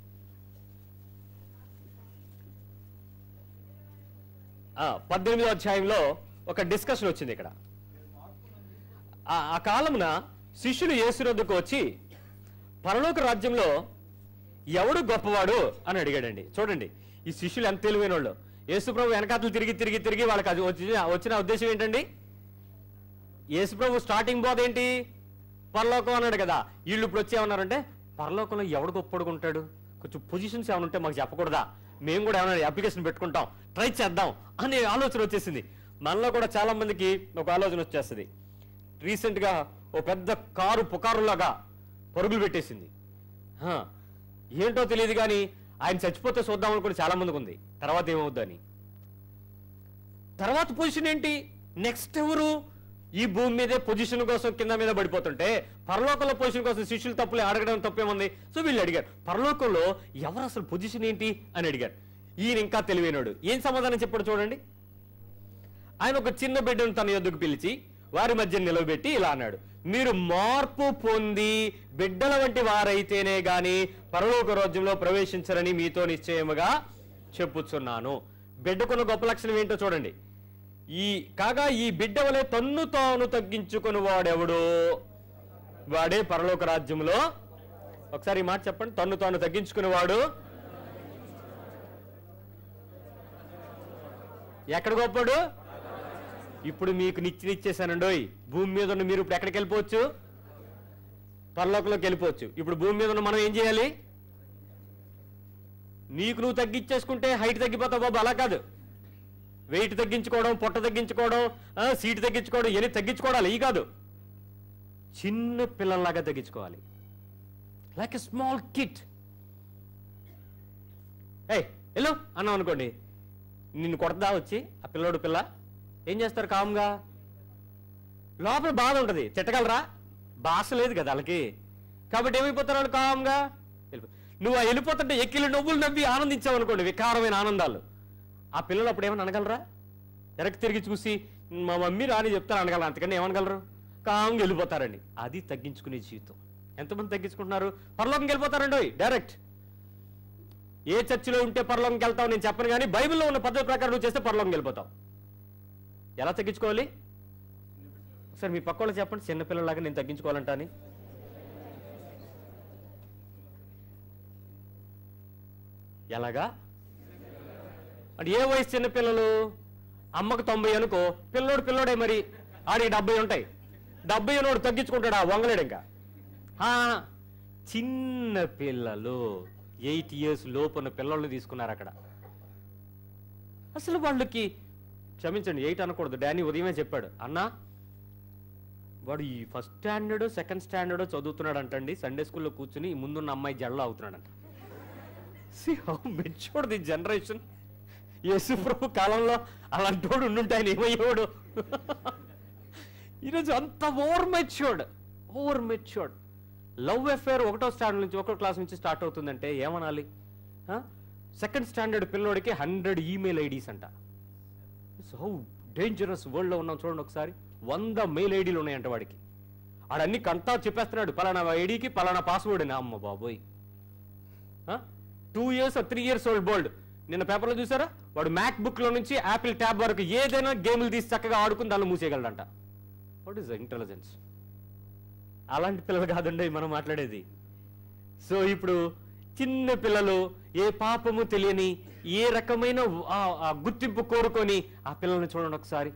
పద్దెనిమిదో అధ్యాయంలో ఒక డిస్కషన్ వచ్చింది ఇక్కడ ఆ- ఆ కాలమున శిష్యులు యేసు వద్దకు వచ్చి పరలోక రాజ్యంలో ఎవడు గొప్పవాడు అని అడిగాడండి చూడండి ఈ శిష్యులు ఎంత తెలివైన వాళ్ళు యేసుప్రభు వెనకాతలు తిరిగి తిరిగి తిరిగి వాళ్ళకి అది వచ్చిన వచ్చిన ఉద్దేశం ఏంటండి యేసుప్రభు స్టార్టింగ్ బోధ ఏంటి పరలోకం అన్నాడు కదా వీళ్ళు ఇప్పుడు వచ్చి ఏమన్నారంటే పరలోకంలో ఎవడు గొప్పడుకుంటాడు కొంచెం పొజిషన్స్ ఏమైనా ఉంటే మాకు చెప్పకూడదా మేము కూడా ఏమైనా అప్లికేషన్ పెట్టుకుంటాం ట్రై చేద్దాం అనే ఆలోచన వచ్చేసింది మనలో కూడా చాలా మందికి ఒక ఆలోచన వచ్చేస్తుంది రీసెంట్ గా ఓ పెద్ద కారు పుకారులాగా పరుగులు పెట్టేసింది హా, ఏంటో తెలియదు కానీ ఆయన చచ్చిపోతే చూద్దాం అనుకుని చాలా మందికి ఉంది తర్వాత ఏమవుద్దని తర్వాత పొజిషన్ ఏంటి నెక్స్ట్ ఎవరు ఈ భూమి మీదే పొజిషన్ కోసం కింద మీద పడిపోతుంటే పరలోకంలో పొజిషన్ కోసం శిష్యులు తప్పులే అడగడం తప్పేముంది సో వీళ్ళు అడిగారు పరలోకంలో ఎవరు అసలు పొజిషన్ ఏంటి అని అడిగారు ఈయన ఇంకా తెలివైనడు ఏం సమాధానం చెప్పాడు చూడండి ఆయన ఒక చిన్న బిడ్డను తన యొద్దకు పిలిచి వారి మధ్య నిలవబెట్టి ఇలా అన్నాడు మీరు మార్పు పొంది బిడ్డల వంటి వారైతేనే గాని పరలోక రాజ్యంలో ప్రవేశించరని మీతో నిశ్చయముగా చెప్పుచున్నాను బిడ్డకున్న గొప్ప లక్షణం ఏంటో చూడండి ఈ కాగా ఈ బిడ్డ వలె తన్ను తాను తగ్గించుకుని వాడెవడు వాడే పరలోక రాజ్యంలో ఒకసారి ఈ మాట చెప్పండి తన్ను తాను తగ్గించుకునేవాడు ఎక్కడ గొప్పడు ఇప్పుడు మీకు నిచ్చినిచ్చేసానండోయ్ భూమి మీద ఉన్న మీరు ఇప్పుడు ఎక్కడికి వెళ్ళిపోవచ్చు పరలోకంలోకి వెళ్ళిపోవచ్చు ఇప్పుడు భూమి మీద ఉన్న మనం ఏం చేయాలి నీకు నువ్వు తగ్గించేసుకుంటే హైట్ తగ్గిపోతావు బాబు అలా కాదు వెయిట్ తగ్గించుకోవడం పొట్ట తగ్గించుకోవడం ఆ, సీటు తగ్గించుకోవడం ఇవన్నీ తగ్గించుకోవాలి ఈ కాదు చిన్న పిల్లల్లాగా తగ్గించుకోవాలి లైక్ ఎ స్మాల్ కిట్ ఏయ్ వెళ్ళు అన్నాం అనుకోండి నిన్ను కొడతా వచ్చి ఆ పిల్లోడు పిల్ల ఏం చేస్తారు కామ్గా లోపల బాధ ఉంటుంది తిట్టగలరా భాష లేదు కదా వాళ్ళకి కాబట్టి ఏమైపోతారు వాళ్ళు కామ్గా వెళ్ళిపో- నువ్వు ఆ వెళ్ళిపోతుంటే ఎక్కిళ్ళు నవ్వులు నవ్వి ఆనందించావు అనుకోండి వికారమైన ఆనందాలు ఆ పిల్లలు అప్పుడు ఏమైనా అనగలరా వెనక్కి తిరిగి చూసి మా మమ్మీ రాని చెప్తారు అనగలరు అంతకన్నా ఏమనగలరు కామ్గా వెళ్ళిపోతారండి అది తగ్గించుకునే జీవితం ఎంతమంది తగ్గించుకుంటున్నారు పరలోకంకి వెళ్ళిపోతారండి డైరెక్ట్ ఏ చర్చిలో ఉంటే పరలోకంకి వెళ్తావు నేను చెప్పను కానీ బైబిల్లో ఉన్న పద్ధతి ప్రకారం నువ్వు చేస్తే పరలోకంకి వెళ్ళిపోతావు ఎలా తగ్గించుకోవాలి ఒకసారి మీ పక్క వాళ్ళకి చెప్పండి చిన్నపిల్లలాగా నేను తగ్గించుకోవాలంట అని ఎలాగా అంటే ఏ వయసు చిన్నపిల్లలు అమ్మకు తొంభై అనుకో పిల్లోడు పిల్లోడే మరి ఆడికి డెబ్బై ఉంటాయి డెబ్బై ఉన్నోడు తగ్గించుకుంటాడా వంగలేడు ఇంకా ఆ, చిన్న పిల్లలు ఎయిట్ ఇయర్స్ లోపున్న పిల్లల్ని తీసుకున్నారు అక్కడ అసలు వాళ్ళకి క్షమించండి ఎయిట్ అనకూడదు డానీ ఉదయమే చెప్పాడు అన్నా వాడు ఈ ఫస్ట్ స్టాండర్డ్ సెకండ్ స్టాండర్డ్ చదువుతున్నాడు అంటండి సండే స్కూల్లో కూర్చుని ఈ ముందున్న అమ్మాయి జడలో అవుతున్నాడంట see how matured the generation Yesu ప్రభు కాలంలో అలాంటి వాడు ఉండుంటే ఆయన ఏమయ్యేవాడు ఈరోజు అంత over matured over matured love affair ఒకటో స్టాండర్డ్ నుంచి ఒకటో క్లాస్ నుంచి స్టార్ట్ అవుతుందంటే ఏమనాలి సెకండ్ స్టాండర్డ్ పిల్లోడికి హండ్రెడ్ ఈమెయిల్ ఐడీస్ అంట హౌ డేంజరస్ వరల్డ్లో ఉన్నాం చూడండి ఒకసారి వంద మెయిల్ ఐడీలు ఉన్నాయంట వాడికి ఆడన్ని కంటా చెప్పేస్తున్నాడు పలానా ఐడికి పలానా పాస్వర్డ్ అని అమ్మ బాబోయ్ two years three years old bold నిన్న పేపర్లో చూసారా వాడు మ్యాక్ బుక్ లో నుంచి యాపిల్ ట్యాబ్ వరకు ఏదైనా గేమ్లు తీసి చక్కగా ఆడుకుని దాన్ని మూసేయగలడంట వాట్ ఈస్ ఇంటెలిజెన్స్ అలాంటి పిల్లలు కాదండి మనం మాట్లాడేది సో ఇప్పుడు చిన్న పిల్లలు ఏ పాపము తెలియని ఏ రకమైన ఆ- ఆ గుర్తింపు కోరుకొని ఆ పిల్లల్ని చూడండి ఒకసారి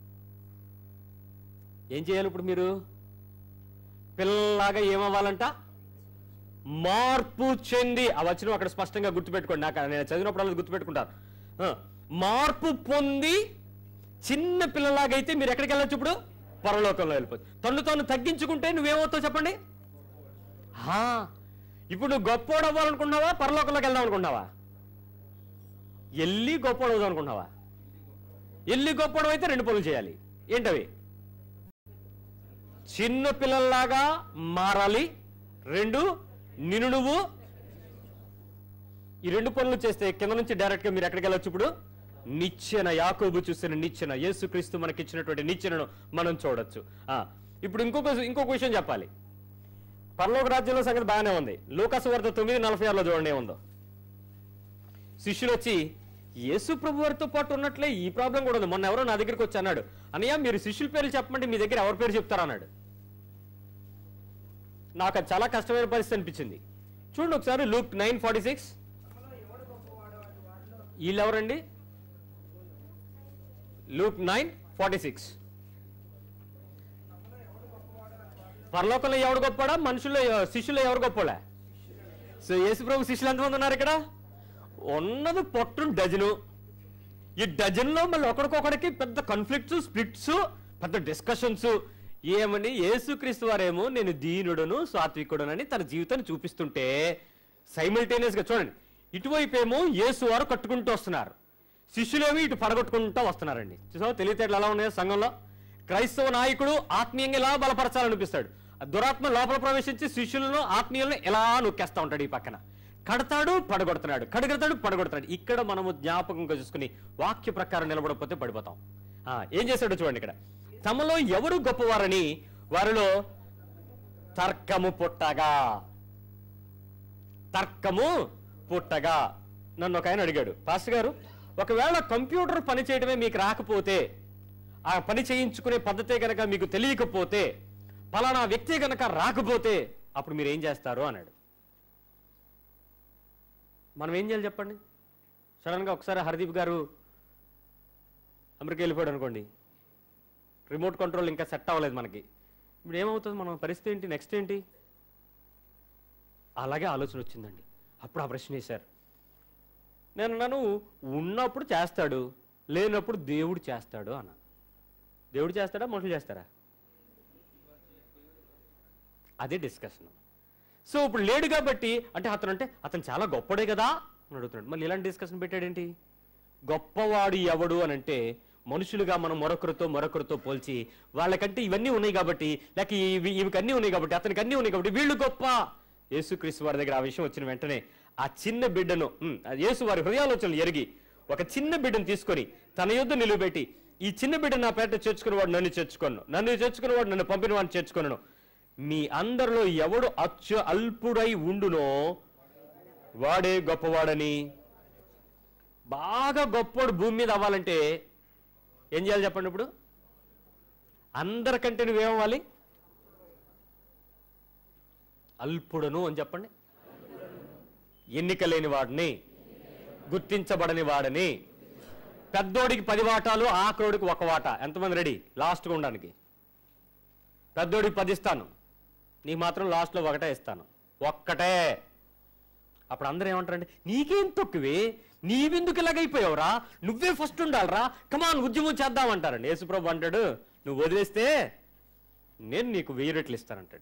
ఏం చేయాలి ఇప్పుడు మీరు పిల్లలాగా ఏమవ్వాలంట మార్పు చెంది ఆ వచనం అక్కడ స్పష్టంగా గుర్తుపెట్టుకోండి నాకు నేను చదివినప్పుడు అలా గుర్తుపెట్టుకుంటాను ఆ, మార్పు పొంది చిన్న పిల్లలాగైతే మీరు ఎక్కడికి వెళ్ళొచ్చు ఇప్పుడు పరలోకంలో వెళ్ళిపోవచ్చు తను తాను తగ్గించుకుంటే నువ్వేమవుతావు చెప్పండి హా, ఇప్పుడు నువ్వు గొప్పోడు అవ్వాలనుకున్నావా పరలోకంలోకి వెళ్దాం అనుకున్నావా ఎల్లి గొప్పోడు అవుదాం అనుకున్నావా ఎల్లి గొప్పోడు అయితే రెండు పనులు చేయాలి ఏంటవి చిన్న పిల్లల్లాగా మారాలి రెండు నిన్ను నువ్వు ఈ రెండు పనులు చేస్తే కింద నుంచి డైరెక్ట్ గా మీరు ఎక్కడికి వెళ్ళొచ్చు ఇప్పుడు నిచ్చెన యాకోబు చూసిన నిచ్చెన యేసుక్రీస్తు మనకి ఇచ్చినటువంటి నిచ్చెనను మనం చూడొచ్చు ఆ, ఇప్పుడు ఇంకొక ఇంకొక విషయం చెప్పాలి పరలోక రాజ్యంలో సంగతి బాగానే ఉంది లూకాసు వార్త తొమ్మిది నలభై ఆరులో చూడండి ఏముందో శిష్యులు వచ్చి యేసు ప్రభు వారితో పాటు ఉన్నట్లే ఈ ప్రాబ్లం కూడా ఉంది మొన్న ఎవరో నా దగ్గరికి వచ్చి అన్నాడు అన్నయ్య మీరు శిష్యుల పేర్లు చెప్పమంటే మీ దగ్గర ఎవరి పేరు చెప్తారా అన్నాడు నాకు అది చాలా కష్టమైన పరిస్థితి అనిపించింది చూడండి ఒకసారి లూక్ నైన్ ఫార్టీ సిక్స్ వీళ్ళు ఎవరండి లూక్ నైన్ ఫార్టీ సిక్స్ పరలోకంలో ఎవడు గొప్పడా మనుషుల్లో శిష్యులు ఎవరు గొప్పడా సో యేసుప్రభు శిష్యులు ఎంతమంది ఉన్నారు ఇక్కడ ఉన్నది పొట్టు డజను ఈ డజన్లో మళ్ళీ ఒకరికొకరికి పెద్ద కాన్ఫ్లిక్ట్స్ స్ప్లిట్స్ పెద్ద డిస్కషన్స్ ఏమని యేసుక్రీస్తు వారేమో నేను దీనుడను సాత్వికుడనని తన జీవితాన్ని చూపిస్తుంటే సైమిల్టేనియస్గా చూడండి ఇటువైపు ఏమో యేసు వారు కట్టుకుంటూ వస్తున్నారు శిష్యులేమో ఇటు పడగొట్టుకుంటూ వస్తున్నారండి చూసావు తెలివితేటలు ఎలా ఉన్నాయో సంఘంలో క్రైస్తవ నాయకుడు ఆత్మీయంగా ఇలా బలపరచాలనిపిస్తాడు ఆ దురాత్మ లోపల ప్రవేశించి శిష్యులను ఆత్మీయులను ఎలా నొక్కేస్తా ఉంటాడు ఈ పక్కన కడతాడు పడగొడుతున్నాడు కడగడతాడు పడగొడుతున్నాడు ఇక్కడ మనము జ్ఞాపకంగా చూసుకుని వాక్య ప్రకారం నిలబడకపోతే పడిపోతాం ఆ, ఏం చేశాడో చూడండి ఇక్కడ తమలో ఎవరు గొప్పవారని వారిలో తర్కము పుట్టగా తర్కము పుట్టగా నన్ను ఒక ఆయన అడిగాడు పాస్టర్ గారు ఒకవేళ కంప్యూటర్ పని చేయడమే మీకు రాకపోతే ఆ పని చేయించుకునే పద్ధతే గనక మీకు తెలియకపోతే పలానా వ్యక్తి గనక రాకపోతే అప్పుడు మీరు ఏం చేస్తారు అన్నాడు మనం ఏం చేయాలి చెప్పండి సడన్గా ఒకసారి హర్దీప్ గారు అమెరికా వెళ్ళిపోయాడు అనుకోండి రిమోట్ కంట్రోల్ ఇంకా సెట్ అవ్వలేదు మనకి ఇప్పుడు ఏమవుతుంది మన పరిస్థితి ఏంటి నెక్స్ట్ ఏంటి అలాగే ఆలోచన వచ్చిందండి అప్పుడు ఆ ప్రశ్న వేశారు నేను నన్ను ఉన్నప్పుడు చేస్తాడు లేనప్పుడు దేవుడు చేస్తాడు అన్న దేవుడు చేస్తాడా మనుషులు చేస్తారా అదే డిస్కషన్ సో ఇప్పుడు లేడు కాబట్టి అంటే అతను అంటే అతను చాలా గొప్పడే కదా అని అడుగుతున్నాడు మళ్ళీ ఇలాంటి డిస్కషన్ పెట్టాడేంటి గొప్పవాడు ఎవడు అని అంటే మనుషులుగా మనం మరొకరితో మరొకరితో పోల్చి వాళ్ళకంటే ఇవన్నీ ఉన్నాయి కాబట్టి లేక ఇవి ఇవికి అన్నీ ఉన్నాయి కాబట్టి అతనికి అన్నీ ఉన్నాయి కాబట్టి వీళ్ళు గొప్ప యేసుక్రీస్తు వారి దగ్గర ఆ విషయం వచ్చిన వెంటనే ఆ చిన్న బిడ్డను ఉమ్, ఆ యేసు వారి హృదయాలోచనలు ఎరిగి ఒక చిన్న బిడ్డను తీసుకొని తన యొద్ద నిలువబెట్టి ఈ చిన్న బిడ్డ నా పేట చేర్చుకునేవాడు నన్ను చేర్చుకోను నన్ను చేర్చుకునేవాడు నన్ను పంపిన వాడిని చేర్చుకొనను మీ అందరిలో ఎవడు అచ్చు అల్పుడై ఉండునో వాడే గొప్పవాడని బాగా గొప్పవాడు భూమి మీద అవ్వాలంటే ఏం చేయాలి చెప్పండి ఇప్పుడు అందరికంటే నువ్వేమవ్వాలి అల్పుడను అని చెప్పండి ఎన్నిక లేని వాడిని గుర్తించబడని వాడిని పెద్దోడికి పది వాటాలు ఆఖరోడికి ఒక వాటా ఎంతమంది రెడీ లాస్ట్గా ఉండడానికి పెద్దోడికి పది ఇస్తాను నీకు మాత్రం లాస్ట్లో ఒకటే ఇస్తాను ఒక్కటే అప్పుడు అందరూ ఏమంటారంటే నీకేం తక్కువే నీవెందుకు ఇలాగైపోయావురా నువ్వే ఫస్ట్ ఉండాలిరా కమాన్ ఉద్యమం చేద్దామంటారండి యేసుప్రభు అంటాడు నువ్వు వదిలేస్తే నేను నీకు వెయ్యి రెట్లు ఇస్తానంటాడు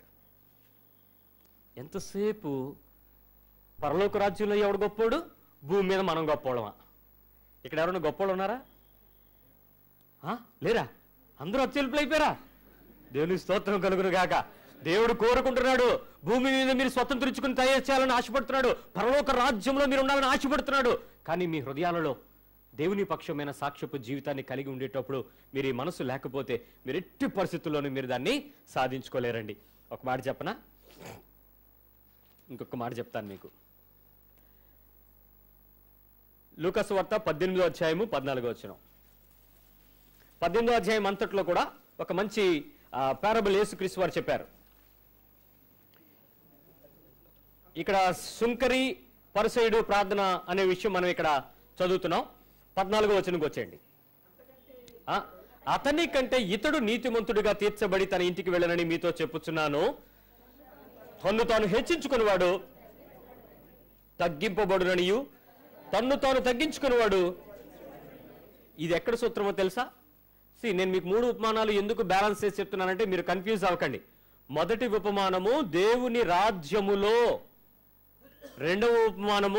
ఎంతసేపు పరలోక రాజ్యంలో ఎవడు గొప్పోడు భూమి మీద మనం గొప్పోళ్ళమా ఇక్కడ ఎవరైనా గొప్పోళ్ళు ఉన్నారా ఆ? లేరా అందరూ అత్యల్పులు అయిపోయారా దేవుని స్తోత్రం కలుగును గాక దేవుడు కోరుకుంటున్నాడు భూమి మీద మీరు స్వతంత్రించుకుని తయారు చేయాలని ఆశపడుతున్నాడు పరలోక రాజ్యంలో మీరు ఉండాలని ఆశపడుతున్నాడు కానీ మీ హృదయాలలో దేవుని పక్షమైన సాక్ష్యపు జీవితాన్ని కలిగి ఉండేటప్పుడు మీరు ఈ మనసు లేకపోతే మీరు ఎట్టి పరిస్థితుల్లోనూ మీరు దాన్ని సాధించుకోలేరండి ఒక మాట చెప్పనా ఇంకొక మాట చెప్తాను మీకు లూకస్ వార్త పద్దెనిమిదో అధ్యాయము పద్నాలుగో వచ్చిన పద్దెనిమిదో అధ్యాయం అంతట్లో కూడా ఒక మంచి పారబుల్ యేసుక్రీస్తు వారు చెప్పారు ఇక్కడ సుంకరి పరిసయుడు ప్రార్థన అనే విషయం మనం ఇక్కడ చదువుతున్నాం పద్నాలుగో వచనంకి వచ్చేయండి ఆ, అతని కంటే ఇతడు నీతిమంతుడిగా తీర్చబడి తన ఇంటికి వెళ్ళనని మీతో చెప్పుచున్నాను తన్ను తాను హెచ్చించుకునేవాడు తగ్గింపబడుననియు తన్ను తాను తగ్గించుకునేవాడు ఇది ఎక్కడ సూత్రమో తెలుసా సి నేను మీకు మూడు ఉపమానాలు ఎందుకు బ్యాలెన్స్ చేసి చెప్తున్నానంటే మీరు కన్ఫ్యూజ్ అవ్వకండి మొదటి ఉపమానము దేవుని రాజ్యములో రెండవ ఉపమానము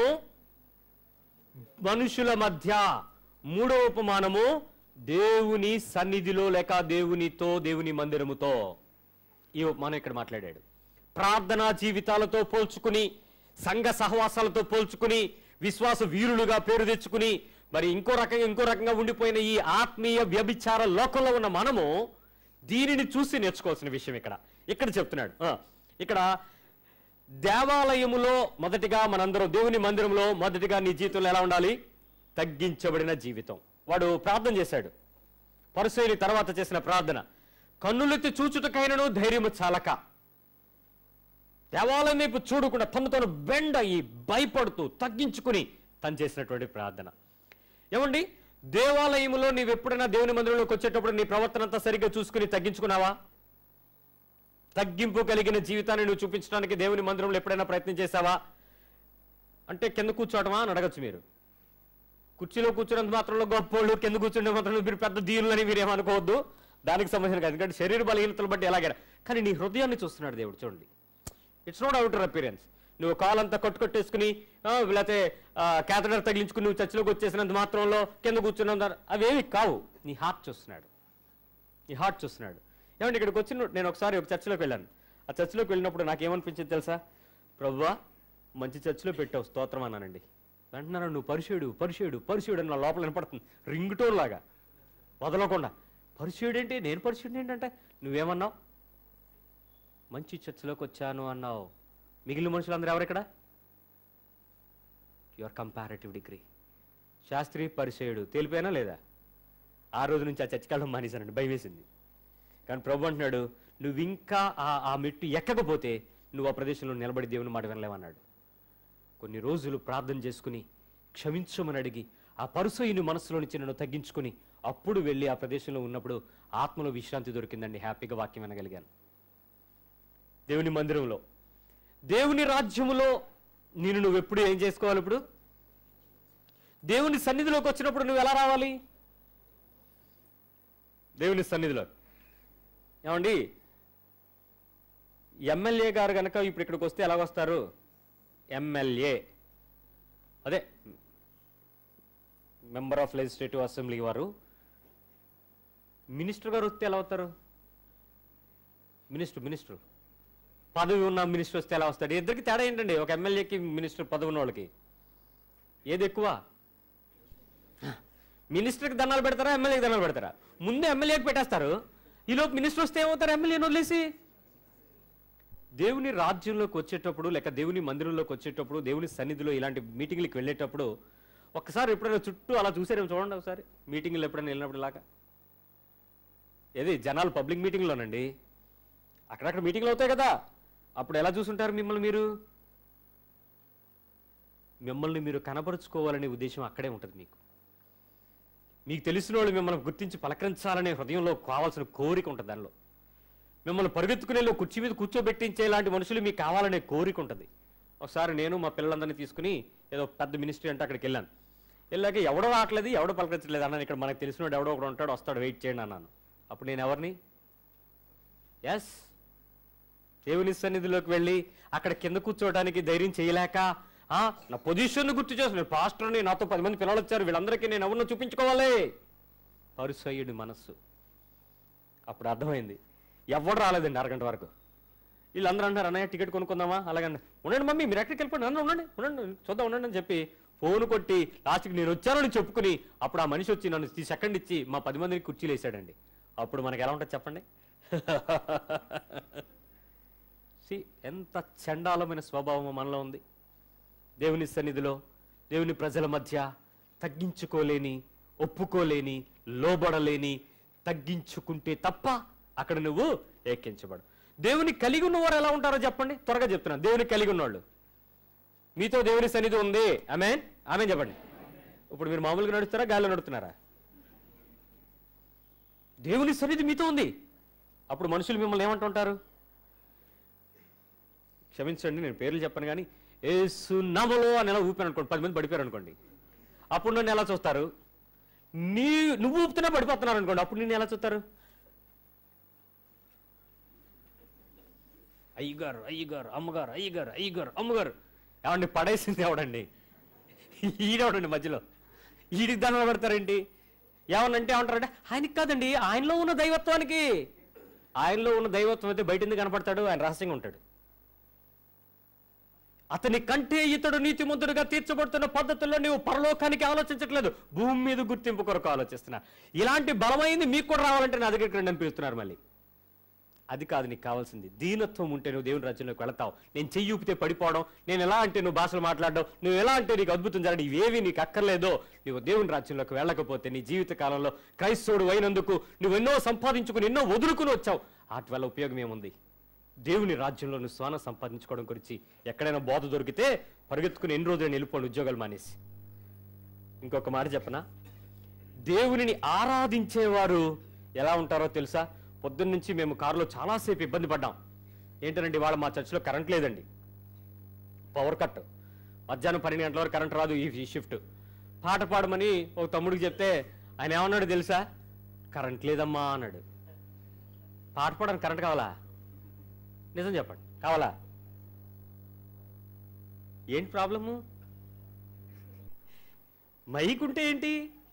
మనుషుల మధ్య మూడవ ఉపమానము దేవుని సన్నిధిలో లేక దేవునితో దేవుని మందిరముతో ఈ ఉపమానం ఇక్కడ మాట్లాడాడు ప్రార్థనా జీవితాలతో పోల్చుకుని సంఘ సహవాసాలతో పోల్చుకుని విశ్వాస వీరులుగా పేరు తెచ్చుకుని మరి ఇంకో రకంగా ఇంకో రకంగా ఉండిపోయిన ఈ ఆత్మీయ వ్యభిచార లోకంలో ఉన్న మనము దీనిని చూసి నేర్చుకోవాల్సిన విషయం ఇక్కడ ఇక్కడ చెప్తున్నాడు ఆ, ఇక్కడ దేవాలయములో మొదటిగా మనందరం దేవుని మందిరంలో మొదటిగా నీ జీవితంలో ఎలా ఉండాలి తగ్గించబడిన జీవితం వాడు ప్రార్థన చేశాడు పరుసైని తర్వాత చేసిన ప్రార్థన కన్నులెత్తి చూచుటకైనను ధైర్యము చాలక దేవాలయం వైపు చూడకుండా తను తను బెండ్ అయ్యి భయపడుతూ తగ్గించుకుని తను చేసినటువంటి ప్రార్థన ఏమండి దేవాలయంలో నీవు ఎప్పుడైనా దేవుని మందిరంలోకి వచ్చేటప్పుడు నీ ప్రవర్తన అంతా సరిగ్గా చూసుకుని తగ్గించుకున్నావా తగ్గింపు కలిగిన జీవితాన్ని నువ్వు చూపించడానికి దేవుని మందిరంలో ఎప్పుడైనా ప్రయత్నం చేశావా అంటే కింద కూర్చోవటమా అని అడగచ్చు మీరు కుర్చీలో కూర్చున్నంత మాత్రంలో గొప్పోళ్ళు కింద కూర్చునే మాత్రంలో మీరు పెద్ద దీనులని మీరు ఏమనుకోవద్దు దానికి సంబంధించిన కాదు ఎందుకంటే శరీర బలహీనతలు బట్టి ఎలాగైనా కానీ నీ హృదయాన్ని చూస్తున్నాడు దేవుడు చూడండి ఇట్స్ నాట్ అవుటర్ అపీరెన్స్ నువ్వు కాలంతా కొట్టుకొట్టేసుకుని ఆ, లేకపోతే క్యాథడర్ తగిలించుకుని నువ్వు చర్చిలోకి వచ్చేసినంత మాత్రంలో కింద కూర్చున్నంత అవేవి కావు నీ హార్ట్ చూస్తున్నాడు నీ హార్ట్ చూస్తున్నాడు ఏమంటే ఇక్కడికి వచ్చిన నేను ఒకసారి ఒక చర్చిలోకి వెళ్ళాను ఆ చర్చిలోకి వెళ్ళినప్పుడు నాకేమనిపించింది తెలుసా ప్రభువా మంచి చర్చిలో పెట్టావు స్తోత్రం అన్నానండి వెంటనే నువ్వు పరిచయుడు పరిచయుడు పరిచయుడు అని నా లోపల వినపడుతుంది రింగ్ టోన్ లాగా వదలకుండా పరిచయుడు ఏంటి నేను పరిచయుడు ఏంటంటే నువ్వేమన్నావు మంచి చర్చిలోకి వచ్చాను అన్నావు మిగిలిన మనుషులందరూ ఎవరు ఇక్కడ యువర్ కంపారేటివ్ డిగ్రీ శాస్త్రి పరిచయుడు తేలిపోయినా లేదా ఆ రోజు నుంచి ఆ చర్చికి వెళ్ళడం మానేశానండి భయం వేసింది కానీ ప్రభు అంటున్నాడు నువ్వు ఇంకా ఆ ఆ మెట్టు ఎక్కకపోతే నువ్వు ఆ ప్రదేశంలో నిలబడి దేవుని మాట వినలేవన్నాడు కొన్ని రోజులు ప్రార్థన చేసుకుని క్షమించమని అడిగి ఆ పరుసయ్యని మనసులో నుంచి నన్ను తగ్గించుకుని అప్పుడు వెళ్ళి ఆ ప్రదేశంలో ఉన్నప్పుడు ఆత్మలో విశ్రాంతి దొరికిందండి హ్యాపీగా వాక్యం వినగలిగాను దేవుని మందిరంలో దేవుని రాజ్యములో నేను నువ్వు ఎప్పుడు ఏం చేసుకోవాలి ఇప్పుడు దేవుని సన్నిధిలోకి వచ్చినప్పుడు నువ్వు ఎలా రావాలి దేవుని సన్నిధిలో ఏమండి ఎమ్మెల్యే గారు కనుక ఇప్పుడు ఇక్కడికి వస్తే ఎలా వస్తారు ఎమ్మెల్యే అదే మెంబర్ ఆఫ్ లెజిస్లేటివ్ అసెంబ్లీ వారు మినిస్టర్ గారు వస్తే ఎలా అవుతారు మినిస్టర్ మినిస్టర్ పదవి ఉన్న మినిస్టర్ వస్తే ఎలా వస్తాడు ఇద్దరికి తేడా ఏంటండి ఒక ఎమ్మెల్యేకి మినిస్టర్ పదవి ఉన్న వాళ్ళకి ఏది ఎక్కువ మినిస్టర్కి దండాలు పెడతారా ఎమ్మెల్యేకి దండాలు పెడతారా ముందు ఎమ్మెల్యేకి పెట్టేస్తారు ఈలోపు మినిస్టర్ వస్తే ఏమవుతారు ఎమ్మెల్యేని వదిలేసి దేవుని రాజ్యంలోకి వచ్చేటప్పుడు లేక దేవుని మందిరంలోకి వచ్చేటప్పుడు దేవుని సన్నిధిలో ఇలాంటి మీటింగ్లకు వెళ్ళేటప్పుడు ఒక్కసారి ఎప్పుడైనా చుట్టూ అలా చూసారేమో చూడండి ఒకసారి మీటింగ్లు ఎప్పుడైనా వెళ్ళినప్పుడు ఇలాగా ఏది జనాలు పబ్లిక్ మీటింగ్లోనండి అక్కడక్కడ మీటింగ్లు అవుతాయి కదా అప్పుడు ఎలా చూసుంటారు మిమ్మల్ని మీరు మిమ్మల్ని మీరు కనపరుచుకోవాలనే ఉద్దేశం అక్కడే ఉంటుంది మీకు మీకు తెలిసిన వాళ్ళు మిమ్మల్ని గుర్తించి పలకరించాలనే హృదయంలో కావాల్సిన కోరిక ఉంటుంది దానిలో మిమ్మల్ని పరిగెత్తుకునేలో కుర్చీ మీద కూర్చోబెట్టించే లాంటి మనుషులు మీకు కావాలనే కోరిక ఉంటుంది ఒకసారి నేను మా పిల్లలందరినీ తీసుకుని ఏదో పెద్ద మినిస్ట్రీ అంటే అక్కడికి వెళ్ళాను వెళ్ళాక ఎవడో రావట్లేదు ఎవడో పలకరించలేదు అన్నాను ఇక్కడ మనకు తెలిసినోడు ఎవడో ఒకడు ఉంటాడు వస్తాడు వెయిట్ చేయండి అన్నాను అప్పుడు నేను ఎవరిని ఎస్ దేవుని సన్నిధిలోకి వెళ్ళి అక్కడ కింద కూర్చోవడానికి ధైర్యం చేయలేక ఆ, నా పొజిషన్ గుర్తు చేస్తున్నాను పాస్టర్ని నాతో పది మంది పిల్లలు వచ్చారు వీళ్ళందరికీ నేను ఎవరినో చూపించుకోవాలి పరుసయ్యుడి మనస్సు అప్పుడు అర్థమైంది ఎవడు రాలేదండి అరగంట వరకు వీళ్ళందరూ అంటారు అన్నయ్య టికెట్ కొనుక్కుందామా అలాగండి ఉండండి మమ్మీ మీరు ఎక్కడికి వెళ్ళిపోండి అందరూ ఉండండి ఉండండి చూద్దాం ఉండండి అని చెప్పి ఫోన్ కొట్టి లాస్ట్కి నేను వచ్చానని చెప్పుకుని అప్పుడు ఆ మనిషి వచ్చి నన్ను ఈ సెకండ్ ఇచ్చి మా పది మందిని కుర్చీలు వేసాడండి అప్పుడు మనకి ఎలా ఉంటుంది చెప్పండి సి ఎంత చండాలమైన స్వభావం మనలో ఉంది దేవుని సన్నిధిలో దేవుని ప్రజల మధ్య తగ్గించుకోలేని ఒప్పుకోలేని లోబడలేని తగ్గించుకుంటే తప్ప అక్కడ నువ్వు ఏకించబడు దేవుని కలిగి ఉన్నవారు ఎలా ఉంటారో చెప్పండి త్వరగా చెప్తున్నాను దేవుని కలిగి ఉన్నవాళ్ళు మీతో దేవుని సన్నిధి ఉంది ఆమె ఆమె చెప్పండి ఇప్పుడు మీరు మామూలుగా నడుస్తారా గాలిలో నడుస్తున్నారా దేవుని సన్నిధి మీతో ఉంది అప్పుడు మనుషులు మిమ్మల్ని ఏమంటుంటారు క్షమించండి నేను పేర్లు చెప్పను కానీ ఏసు నవలో అని ఎలా ఊపాను అనుకోండి పది మంది పడిపోయారు అనుకోండి అప్పుడు నన్ను ఎలా చూస్తారు నీ నువ్వు ఊపుతున్నా పడిపోతున్నారు అనుకోండి అప్పుడు నిన్ను ఎలా చూస్తారు అయ్యగారు అయ్యగారు అమ్మగారు అయ్యగారు అయ్యగారు అమ్మగారు ఏమండి పడేసింది ఎవడండి ఈడెవడండి మధ్యలో ఈడికి దండలు పెడతారేంటి ఏమనంటే ఏమంటారంటే ఆయనకి కాదండి ఆయనలో ఉన్న దైవత్వానికి ఆయనలో ఉన్న దైవత్వం అయితే బయట ఎందుకు కనపడతాడు ఆయన రహస్యంగా ఉంటాడు అతని కంటే ఇతడు నీతిమంతుడుగా తీర్చబడుతున్న పద్ధతుల్లో నీవు పరలోకానికి ఆలోచించట్లేదు భూమి మీద గుర్తింపు కొరకు ఆలోచిస్తున్నా ఇలాంటి బలమైంది మీకు కూడా రావాలంటే నా దగ్గరికి రండి అని పిలుస్తున్నారు మళ్ళీ అది కాదు నీకు కావాల్సింది దీనత్వం ఉంటే నువ్వు దేవుని రాజ్యంలోకి వెళతావు నేను చెయ్యి ఊపితే పడిపోవడం నేను ఎలా అంటే నువ్వు భాషలు మాట్లాడడం నువ్వు ఎలా అంటే నీకు అద్భుతం జరగడం ఇవేవి నీకు అక్కర్లేదో నువ్వు దేవుని రాజ్యంలోకి వెళ్ళకపోతే నీ జీవిత కాలంలో క్రైస్తవుడు అయినందుకు నువ్వు ఎన్నో సంపాదించుకుని ఎన్నో వదులుకుని వచ్చావు వాటి వల్ల ఉపయోగం ఏముంది దేవుని రాజ్యంలో నువ్వు స్వాన సంపాదించుకోవడం గురించి ఎక్కడైనా బోధ దొరికితే పరిగెత్తుకుని ఎన్ని రోజులు వెళ్ళిపోండి ఉద్యోగాలు మానేసి ఇంకొక మాట చెప్పనా దేవునిని ఆరాధించేవారు ఎలా ఉంటారో తెలుసా పొద్దున్న నుంచి మేము కారులో చాలాసేపు ఇబ్బంది పడ్డాం ఏంటంటే ఇవాళ మా చర్చిలో కరెంట్ లేదండి పవర్ కట్ మధ్యాహ్నం పన్నెండు గంటల వరకు కరెంట్ రాదు ఈ షిఫ్ట్ పాట పాడమని ఒక తమ్ముడికి చెప్తే ఆయన ఏమన్నాడు తెలుసా కరెంట్ లేదమ్మా అన్నాడు పాట పాడడానికి కరెంట్ కావాలా నిజం చెప్పండి కావాలా ఏంటి ప్రాబ్లము మైక్ ఉంటే ఏంటి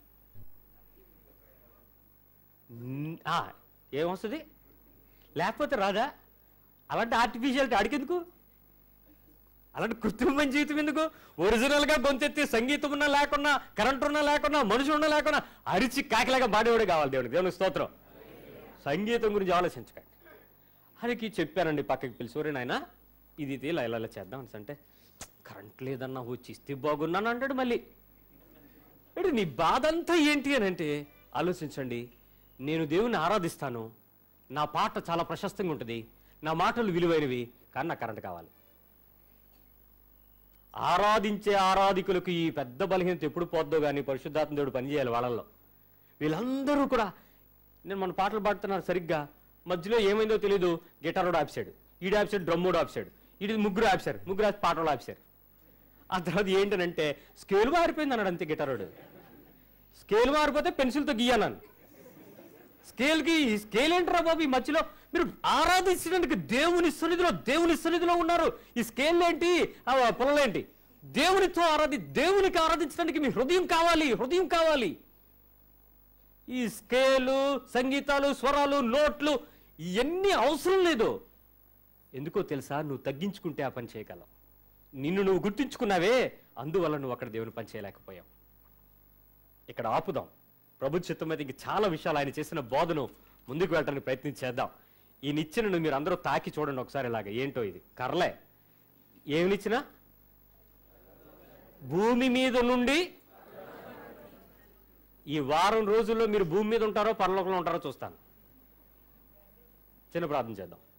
న్- ఆ, ఏమొస్తుంది లేకపోతే రాదా అలాంటి ఆర్టిఫిషియాలిటీ అడిగెందుకు అలాంటి కృత్రిమమైన జీవితం ఎందుకు ఒరిజినల్ గా గొంతెత్తి సంగీతం ఉన్నా లేకున్నా కరెంట్ ఉన్నా లేకున్నా మనుషులు ఉన్నా లేకున్నా అరిచి కాకిలాగా బాడేవాడే కావాలి దేవునికి దేవునికి స్తోత్రం సంగీతం గురించి ఆలోచించకండి ఆయనకి చెప్పానండి పక్కకి పిలిచి "ఒరేయ్ నాయనా ఇది ఇది ఇలా ఇలా ఇలా చేద్దాం అనేసి అంటే కరెంట్ లేదన్నా వచ్చి ఇస్తే బాగున్నాను అంటాడు మళ్ళీ ఏడు నీ బాధ అంతా ఏంటి అని అంటే ఆలోచించండి నేను దేవుని ఆరాధిస్తాను నా పాట చాలా ప్రశస్తంగా ఉంటుంది నా మాటలు విలువైనవి కానీ నాకు కరెంట్ కావాలి ఆరాధించే ఆరాధికులకు ఈ పెద్ద బలహీనత ఎప్పుడు పోద్దో కానీ పరిశుద్ధాత్మ దేవుడు పనిచేయాలి వాళ్ళల్లో వీళ్ళందరూ కూడా నేను మన పాటలు పాడుతున్నారు సరిగ్గా మధ్యలో ఏమైందో తెలియదు గిటారోడు ఆపిసాడు ఈడు ఆపిసాడు డ్రమ్మోడు ఆపిసాడు ఈడు ముగ్గురు ఆపిసారు ముగ్గురు ఆపి పాటలు ఆపిసారు ఆ తర్వాత ఏంటనంటే స్కేల్ మారిపోయింది అన్నాడు అంతే గిటారోడు స్కేల్ మారిపోతే పెన్సిల్తో గీయన్నాను స్కేల్కి ఈ స్కేల్ ఏంట్రా బాబు ఈ మధ్యలో మీరు ఆరాధించడానికి దేవుని సన్నిధిలో దేవుని సన్నిధిలో ఉన్నారు ఈ స్కేల్ ఏంటి ఆ పొలలేంటి దేవునితో ఆరాధి దేవునికి ఆరాధించడానికి మీ హృదయం కావాలి హృదయం కావాలి ఈ స్కేలు సంగీతాలు స్వరాలు నోట్లు ఇవన్నీ అవసరం లేదు ఎందుకో తెలుసా నువ్వు తగ్గించుకుంటే ఆ పని చేయగలవు నిన్ను నువ్వు గుర్తించుకున్నావే అందువల్ల నువ్వు అక్కడ దేవుని పని చేయలేకపోయావు ఇక్కడ ఆపుదాం ప్రభు చిత్తం మీద ఇంక చాలా విషయాలు ఆయన చేసిన బోధను ముందుకు వెళ్ళడానికి ప్రయత్నం చేద్దాం ఈ నిచ్చెనను మీరు అందరూ తాకి చూడండి ఒకసారి ఇలాగ ఏంటో ఇది కర్లే ఏమి నిచ్చిన భూమి మీద నుండి ఈ వారం రోజుల్లో మీరు భూమి మీద ఉంటారో పరలోకంలో ఉంటారో చూస్తాను చిన్న ప్రార్థన చేద్దాం